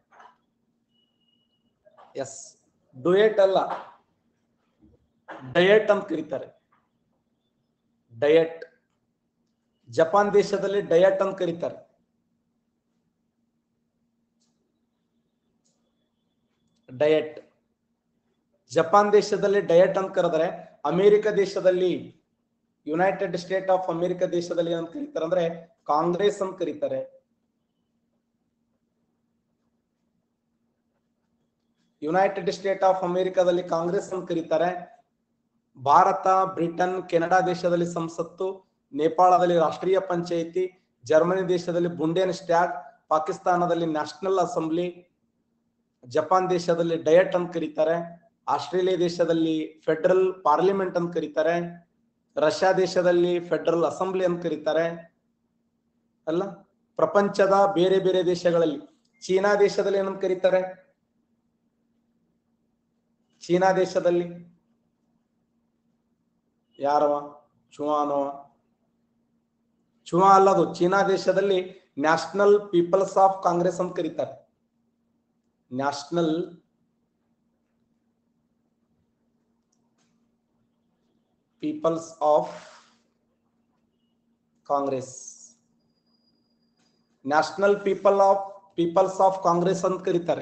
ಎಸ್ ಡುಯೆಟ್ ಅಲ್ಲ ಡಯಟ್ ಅಂತ ಕರೀತಾರೆ ಡಯಟ್ ಜಪಾನ್ ದೇಶದಲ್ಲಿ ಡಯಟ್ ಅಂತ ಕರೀತಾರೆ ಡಯಟ್ ಜಪಾನ್ ದೇಶದಲ್ಲಿ ಡಯಟ್ ಅಂತ ಕರೆದ್ರೆ ಅಮೆರಿಕ ದೇಶದಲ್ಲಿ ಯುನೈಟೆಡ್ ಸ್ಟೇಟ್ ಆಫ್ ಅಮೆರಿಕ ದೇಶದಲ್ಲಿ ಏನಂತ ಕರೀತಾರೆ ಅಂದ್ರೆ ಕಾಂಗ್ರೆಸ್ ಅಂತ ಕರೀತಾರೆ ಯುನೈಟೆಡ್ ಸ್ಟೇಟ್ ಆಫ್ ಅಮೆರಿಕದಲ್ಲಿ ಕಾಂಗ್ರೆಸ್ ಅಂತ ಕರೀತಾರೆ ಭಾರತ ಬ್ರಿಟನ್ ಕೆನಡಾ ದೇಶದಲ್ಲಿ ಸಂಸತ್ತು ನೇಪಾಳದಲ್ಲಿ ರಾಷ್ಟ್ರೀಯ ಪಂಚಾಯಿತಿ ಜರ್ಮನಿ ದೇಶದಲ್ಲಿ ಬುಂಡೇನ್ ಸ್ಟ್ಯಾಗ್ ಪಾಕಿಸ್ತಾನದಲ್ಲಿ ನ್ಯಾಷನಲ್ ಅಸೆಂಬ್ಲಿ ಜಪಾನ್ ದೇಶದಲ್ಲಿ ಡಯಟ್ ಅಂತ ಕರೀತಾರೆ ಆಸ್ಟ್ರೇಲಿಯಾ ದೇಶದಲ್ಲಿ ಫೆಡರಲ್ ಪಾರ್ಲಿಮೆಂಟ್ ಅಂತ ಕರೀತಾರೆ ರಷ್ಯಾ ದೇಶದಲ್ಲಿ ಫೆಡರಲ್ ಅಸೆಂಬ್ಲಿ ಅಂತ ಕರೀತಾರೆ ಅಲ್ಲ ಪ್ರಪಂಚದ ಬೇರೆ ಬೇರೆ ದೇಶಗಳಲ್ಲಿ ಚೀನಾ ದೇಶದಲ್ಲಿ ಏನಂತ ಕರೀತಾರೆ ಚೀನಾ ದೇಶದಲ್ಲಿ ಯಾರವ ಚುವಾನವ ಚುವಾ ಅಲ್ಲದು ಚೀನಾ ದೇಶದಲ್ಲಿ ನ್ಯಾಷನಲ್ ಪೀಪಲ್ಸ್ ಆಫ್ ಕಾಂಗ್ರೆಸ್ ಅಂತ ಕರೀತಾರೆ national people's of congress national people of people's of congress ಅಂತ ಕರೀತಾರೆ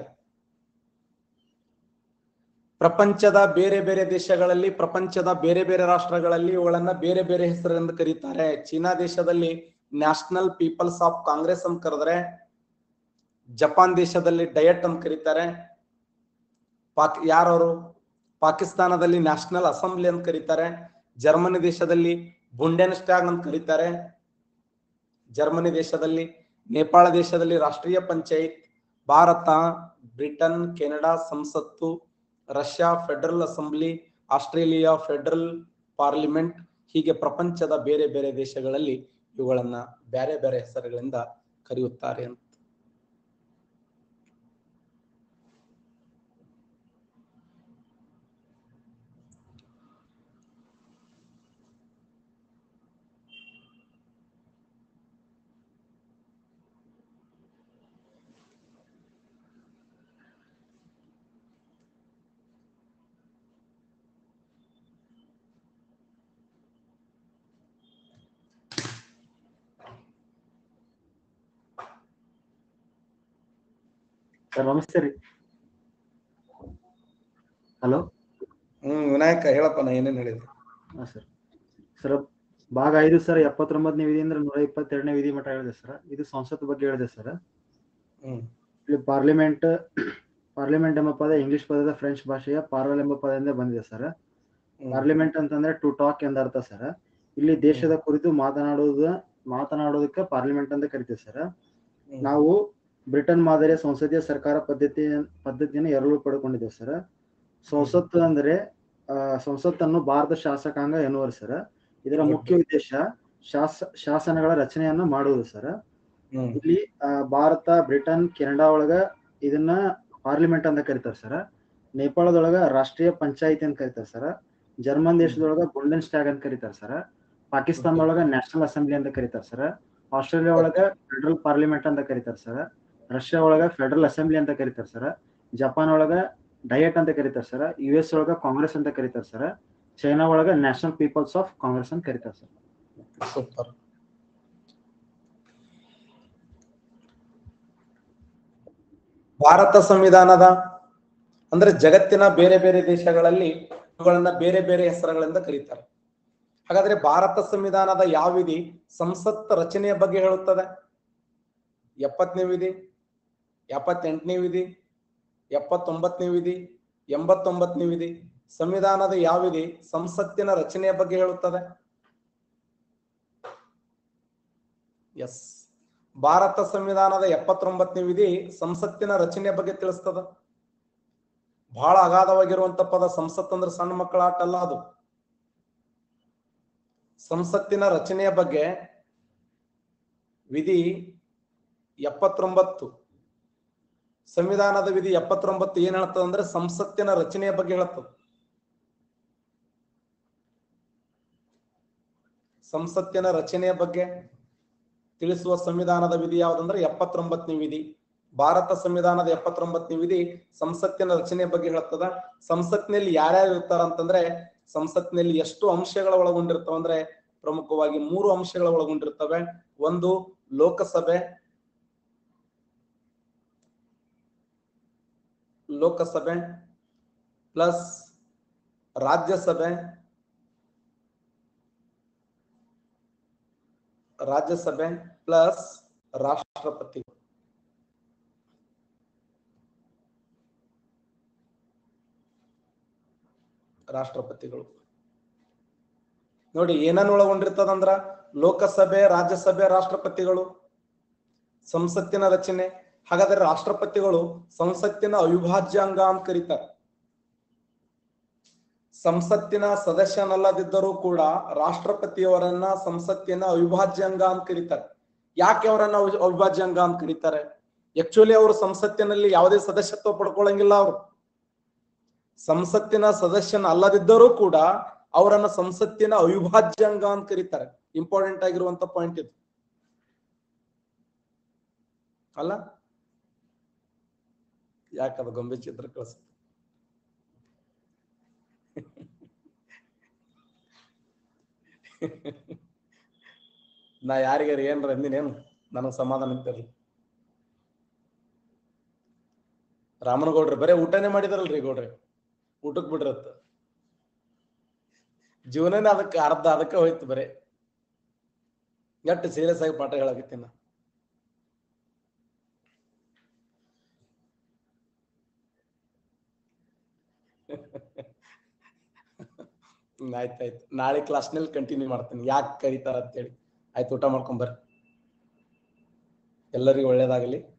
ಪ್ರಪಂಚದ ಬೇರೆ ಬೇರೆ ದೇಶಗಳಲ್ಲಿ ಪ್ರಪಂಚದ ಬೇರೆ ಬೇರೆ ರಾಷ್ಟ್ರಗಳಲ್ಲಿ ಇವುಗಳನ್ನ ಬೇರೆ ಬೇರೆ ಹೆಸರಿಂದ ಕರೀತಾರೆ ಚೀನಾ ದೇಶದಲ್ಲಿ ನ್ಯಾಷನಲ್ ಪೀಪಲ್ಸ್ ಆಫ್ ಕಾಂಗ್ರೆಸ್ ಅಂತ ಕರೆದ್ರೆ ಜಪಾನ್ ದೇಶದಲ್ಲಿ ಡಯಟ್ ಅಂತ ಕರೀತಾರೆ ಪಾಕ್ ಯಾರವರು ಪಾಕಿಸ್ತಾನದಲ್ಲಿ ನ್ಯಾಷನಲ್ ಅಸೆಂಬ್ಲಿ ಅಂತ ಕರೀತಾರೆ ಜರ್ಮನಿ ದೇಶದಲ್ಲಿ ಬುಂಡೆನ್ ಸ್ಟ್ಯಾಗ್ ಅಂತ ಕರೀತಾರೆ ಜರ್ಮನಿ ದೇಶದಲ್ಲಿ ನೇಪಾಳ ದೇಶದಲ್ಲಿ ರಾಷ್ಟ್ರೀಯ ಪಂಚಾಯತ್ ಭಾರತ ಬ್ರಿಟನ್ ಕೆನಡಾ ಸಂಸತ್ತು Russia federal assembly Australia federal parliament ಹೀಗೆ ಪ್ರಪಂಚದ ಬೇರೆ ಬೇರೆ ದೇಶಗಳಲ್ಲಿ ಇವುಗಳನ್ನ ಬೇರೆ ಬೇರೆ ಹೆಸರುಗಳಿಂದ ಕರೆಯುತ್ತಾರೆ ಅಂತ ಸರ್ ನಮಸ್ತೆ ರೀ ಹಲೋ ಹ್ಮ್ ವಿನಾಯಕ ಹೇಳಪ್ಪ ನಾ ಏನೇನ್ ಹೇಳಿದೆ ಹಾ ಸರ್ ಸರ್ ಭಾಗ ಐದು ಸರ್ ಎಪ್ಪತ್ತೊಂಬತ್ತನೇ ವಿಧಿ ಅಂದ್ರೆ ನೂರ ಇಪ್ಪತ್ತೆರಡನೇ ವಿಧಿ ಮಟ್ಟ ಹೇಳಿದೆ ಸರ್ ಇದು ಸಂಸತ್ ಬಗ್ಗೆ ಹೇಳಿದೆ ಸರ್ ಹ್ಮ್ ಇಲ್ಲಿ ಪಾರ್ಲಿಮೆಂಟ್ ಪಾರ್ಲಿಮೆಂಟ್ ಎಂಬ ಪದ ಇಂಗ್ಲಿಷ್ ಪದದ ಫ್ರೆಂಚ್ ಭಾಷೆಯ ಪಾರ್ವಲ್ ಎಂಬ ಪದದಿಂದ ಬಂದಿದೆ ಸರ್ ಹ್ಮ್. ಪಾರ್ಲಿಮೆಂಟ್ ಅಂತಂದ್ರೆ ಟು ಟಾಕ್ ಎಂದರ್ಥ ಸರ್ ಇಲ್ಲಿ ದೇಶದ ಕುರಿತು ಮಾತನಾಡುವುದ ಮಾತನಾಡೋದಕ್ಕೆ ಪಾರ್ಲಿಮೆಂಟ್ ಅಂತ ಕರಿತೀವಿ ಸರ್ ಹ್ಮ್. ನಾವು ಬ್ರಿಟನ್ ಮಾದರಿಯ ಸಂಸದೀಯ ಸರ್ಕಾರ ಪದ್ಧತಿ ಪದ್ಧತಿಯನ್ನು ಎರಲು ಪಡ್ಕೊಂಡಿದ್ದೇವೆ ಸರ್ ಸಂಸತ್ತು ಅಂದ್ರೆ ಆ, ಸಂಸತ್ತನ್ನು ಭಾರತ ಶಾಸಕಾಂಗ ಎನ್ನುವರು ಸರ್ ಇದರ ಹೌದು. ಮುಖ್ಯ ಉದ್ದೇಶ ಶಾಸ ಶಾಸನಗಳ ರಚನೆಯನ್ನ ಮಾಡುವುದು ಸರ್ ಹ್ಮ್. ಇಲ್ಲಿ ಆ, ಭಾರತ ಬ್ರಿಟನ್ ಕೆನಡಾ ಒಳಗ ಇದನ್ನ ಪಾರ್ಲಿಮೆಂಟ್ ಅಂತ ಕರೀತಾರೆ ಸರ್ ನೇಪಾಳದೊಳಗ ರಾಷ್ಟ್ರೀಯ ಪಂಚಾಯತಿ ಅಂತ ಕರೀತಾರೆ ಸರ್ ಜರ್ಮನ್ ದೇಶದೊಳಗ ಗೋಲ್ಡನ್ ಸ್ಟ್ಯಾಗ್ ಅಂತ ಕರೀತಾರೆ ಸರ್ ಪಾಕಿಸ್ತಾನದೊಳಗ ನ್ಯಾಷನಲ್ ಅಸೆಂಬ್ಲಿ ಅಂತ ಕರೀತಾರೆ ಸರ್ ಆಸ್ಟ್ರೇಲಿಯಾ ಒಳಗ ಫೆಡರಲ್ ಪಾರ್ಲಿಮೆಂಟ್ ಅಂತ ಕರೀತಾರೆ ಸರ್ ರಷ್ಯಾ ಒಳಗ ಫೆಡರಲ್ ಅಸೆಂಬ್ಲಿ ಅಂತ ಕರೀತಾರೆ ಸರ್ ಜಪಾನ್ ಒಳಗ ಡಯಟ್ ಅಂತ ಕರೀತಾರೆ ಸರ್ ಯು ಎಸ್ ಒಳಗ ಕಾಂಗ್ರೆಸ್ ಅಂತ ಕರೀತಾರೆ ಸರ್ ಚೈನಾ ಒಳಗ ನ್ಯಾಷನಲ್ ಪೀಪಲ್ಸ್ ಆಫ್ ಕಾಂಗ್ರೆಸ್ ಅಂತ ಕರೀತಾರೆ ಸರ್ ಸೂಪರ್ ಭಾರತ ಸಂವಿಧಾನದ ಅಂದ್ರೆ ಜಗತ್ತಿನ ಬೇರೆ ಬೇರೆ ದೇಶಗಳಲ್ಲಿ ಇವುಗಳನ್ನ ಬೇರೆ ಬೇರೆ ಹೆಸರುಗಳಿಂದ ಕರೀತಾರೆ ಹಾಗಾದ್ರೆ ಭಾರತ ಸಂವಿಧಾನದ ಯಾವ ವಿಧಿ ಸಂಸತ್ ರಚನೆಯ ಬಗ್ಗೆ ಹೇಳುತ್ತದೆ ಎಪ್ಪತ್ತನೇ ವಿಧಿ ಎಪ್ಪತ್ತೆಂಟನೇ ವಿಧಿ ಎಪ್ಪತ್ತೊಂಬತ್ತನೇ ವಿಧಿ ಎಂಬತ್ತೊಂಬತ್ತನೇ ವಿಧಿ ಸಂವಿಧಾನದ ಯಾವ ವಿಧಿ ಸಂಸತ್ತಿನ ರಚನೆಯ ಬಗ್ಗೆ ಹೇಳುತ್ತದೆ ಎಸ್ ಭಾರತ ಸಂವಿಧಾನದ ಎಪ್ಪತ್ತೊಂಬತ್ತನೇ ವಿಧಿ ಸಂಸತ್ತಿನ ರಚನೆಯ ಬಗ್ಗೆ ತಿಳಿಸ್ತದ ಬಹಳ ಅಗಾಧವಾಗಿರುವಂತ ಪದ ಸಂಸತ್ ಅಂದ್ರೆ ಸಣ್ಣ ಮಕ್ಕಳ ಆಟ ಅಲ್ಲ ಅದು ಸಂಸತ್ತಿನ ರಚನೆಯ ಬಗ್ಗೆ ವಿಧಿ ಎಪ್ಪತ್ತೊಂಬತ್ತು ಸಂವಿಧಾನದ ವಿಧಿ ಎಪ್ಪತ್ತೊಂಬತ್ತು ಏನ್ ಹೇಳ್ತದ ಅಂದ್ರೆ ಸಂಸತ್ತಿನ ರಚನೆಯ ಬಗ್ಗೆ ಹೇಳ್ತದ ಸಂಸತ್ತಿನ ರಚನೆಯ ಬಗ್ಗೆ ತಿಳಿಸುವ ಸಂವಿಧಾನದ ವಿಧಿ ಯಾವ್ದಂದ್ರೆ ಎಪ್ಪತ್ತೊಂಬತ್ತನೇ ವಿಧಿ ಭಾರತ ಸಂವಿಧಾನದ ಎಪ್ಪತ್ತೊಂಬತ್ತನೇ ವಿಧಿ ಸಂಸತ್ತಿನ ರಚನೆಯ ಬಗ್ಗೆ ಹೇಳ್ತದ ಸಂಸತ್ತಿನಲ್ಲಿ ಯಾರ್ಯಾರು ಇರ್ತಾರ ಅಂತಂದ್ರೆ ಸಂಸತ್ತಿನಲ್ಲಿ ಎಷ್ಟು ಅಂಶಗಳ ಒಳಗೊಂಡಿರ್ತಾವ ಅಂದ್ರೆ ಪ್ರಮುಖವಾಗಿ ಮೂರು ಅಂಶಗಳ ಒಳಗೊಂಡಿರ್ತವೆ ಒಂದು ಲೋಕಸಭೆ ಲೋಕಸಭೆ ಪ್ಲಸ್ ರಾಜ್ಯಸಭೆ ರಾಜ್ಯಸಭೆ ಪ್ಲಸ್ ರಾಷ್ಟ್ರಪತಿ ರಾಷ್ಟ್ರಪತಿಗಳು ನೋಡಿ ಏನನ್ನ ಒಳಗೊಂಡಿರ್ತದಂದ್ರ ಲೋಕಸಭೆ ರಾಜ್ಯಸಭೆ ರಾಷ್ಟ್ರಪತಿಗಳು ಸಂಸತ್ತಿನ ರಚನೆ ಹಾಗಾದ್ರೆ ರಾಷ್ಟ್ರಪತಿಗಳು ಸಂಸತ್ತಿನ ಅವಿಭಾಜ್ಯಾಂಗ ಅಂತ ಕರೀತಾರೆ ಸಂಸತ್ತಿನ ಸದಸ್ಯನಲ್ಲದಿದ್ದರೂ ಕೂಡ ರಾಷ್ಟ್ರಪತಿಯವರನ್ನ ಸಂಸತ್ತಿನ ಅವಿಭಾಜ್ಯಾಂಗ ಅಂತ ಕರೀತಾರೆ ಯಾಕೆ ಅವರನ್ನ ಅವಿ- ಅವಿಭಾಜ್ಯಾಂಗ ಅಂತ ಕರೀತಾರೆ ಆಕ್ಚುಲಿ ಅವರು ಸಂಸತ್ತಿನಲ್ಲಿ ಯಾವುದೇ ಸದಸ್ಯತ್ವ ಪಡ್ಕೊಳ್ಳಂಗಿಲ್ಲ ಅವರು ಸಂಸತ್ತಿನ ಸದಸ್ಯನ ಅಲ್ಲದಿದ್ದರೂ ಕೂಡ ಅವರನ್ನ ಸಂಸತ್ತಿನ ಅವಿಭಾಜ್ಯಾಂಗ ಅಂತ ಕರೀತಾರೆ ಇಂಪಾರ್ಟೆಂಟ್ ಆಗಿರುವಂತ ಪಾಯಿಂಟ್ ಇದು ಅಲ್ಲ ಯಾಕದು ಗೊಂಬೆ ಚಿತ್ರ ಕಳಿಸ ನಾ ಯಾರಿಗಾರ ಏನ್ರ ಅಂದಿನೇನು ನನಗ್ ಸಮಾಧಾನ ಇದ್ದಿರಲಿ ರಾಮನಗೌಡ್ರಿ ಬರೇ ಊಟನೇ ಮಾಡಿದಾರಲ್ರಿ ಗೌಡ್ರಿ ಊಟಕ್ ಬಿಡ್ರತ್ತ ಜೀವನನೇ ಅದಕ್ಕೆ ಅರ್ಧ ಅದಕ್ಕೆ ಹೋಯ್ತು ಬರೇ ಎಷ್ಟು ಸೀರಿಯಸ್ ಆಗಿ ಪಾಠ ಹೇಳಕತ್ತೀನಿ ನಾ ಹ್ಮ್, ಆಯ್ತಾಯ್ತು ನಾಳೆ ಕ್ಲಾಸ್ನಲ್ಲಿ ಕಂಟಿನ್ಯೂ ಮಾಡ್ತೀನಿ ಯಾಕೆ ಕರೀತಾರ ಅಂತೇಳಿ ಆಯ್ತು ಊಟ ಮಾಡ್ಕೊಂಡ್ ಬರ್ರಿ ಎಲ್ಲರಿಗೂ ಒಳ್ಳೇದಾಗಲಿ